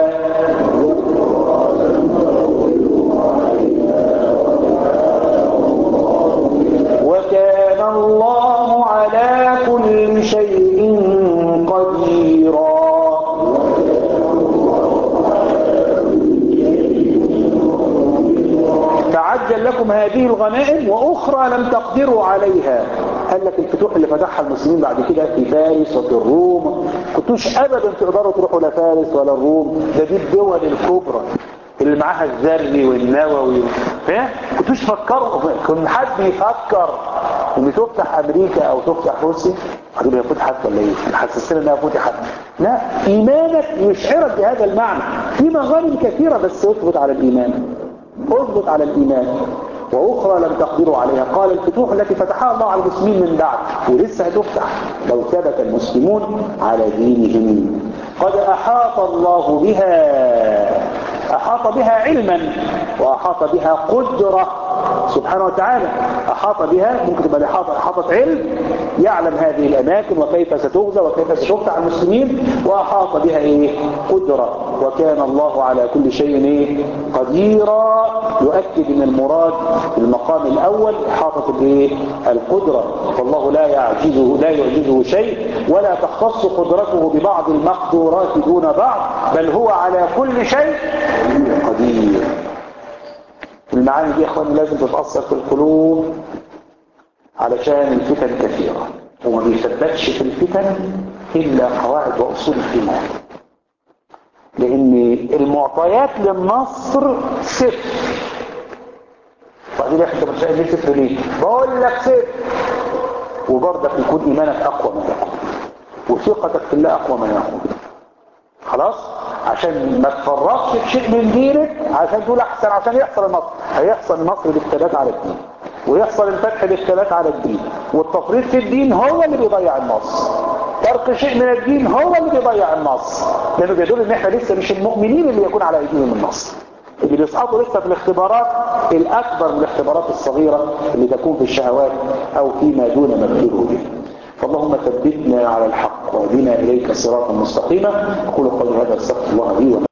وكان الله على كل شيء قديرا تعجل لكم هذه الغنائم وأخرى لم تقدروا عليها قال لك الفتوح اللي فتحها المسلمين بعد كده في فارس وفي الروم كنتوش أبدا تقدروا تروحوا لا فارس ولا الروم ده دي الدول الكبرى اللي معاها الذري والنووي فاهم كنتوش تفكروا كن حد يفكر ان تفتح امريكا او تفتح روسيا هتقول هي فتحت ولا ايه حسسنا انها فتحت لا ايمانك يشعرك بهذا المعنى في مغانم كثيره بس اثبت على الايمان اثبت على الايمان واخرى لم تقدروا عليها قال الفتوح التي فتحها الله على المسلمين من بعد ولسه هتفتح لو ثبت المسلمون على دينهم قد احاط الله بها أحاط بها علما وأحاط بها قدرة سبحانه وتعالى أحاط بها ممكن تبقى الإحاطة أحاطة علم يعلم هذه الأماكن وكيف ستغزى وكيف ستفتح المسلمين وأحاط بها إيه قدرة وكان الله على كل شيء إيه قديرا يؤكد أن المراد في المقام الأول إحاطة الإيه القدرة فالله لا يعجزه لا يعجزه شيء ولا تختص قدرته ببعض المقدورات دون بعض بل هو على كل شيء قدير المعاني دي يا اخواني لازم تتأثر في القلوب علشان الفتن كثيرة وما بيثبتش في الفتن إلا قواعد وأصول الإيمان لأن المعطيات للنصر صفر وبعدين يا أخي أنت مش ليه صفر ليه؟ بقول لك صفر وبرضك يكون إيمانك أقوى ما يكون وثقتك في الله أقوى ما يكون خلاص؟ عشان ما تفرطش في شيء من دينك عشان تقول احسن عشان يحصل النصر هيحصل النصر بالثبات على الدين ويحصل الفتح بالثبات على الدين والتفريط في الدين هو اللي بيضيع النص ترك شيء من الدين هو اللي بيضيع النص لانه بيدل ان احنا لسه مش المؤمنين اللي يكون على ايديهم النصر اللي بيسقطوا لسه في الاختبارات الاكبر من الاختبارات الصغيرة اللي تكون في الشهوات او فيما دون ما ابتلوا به فاللهم ثبتنا على الحق واهدنا اليك صراطا مستقيما اقول قولي هذا استغفر الله لي ولكم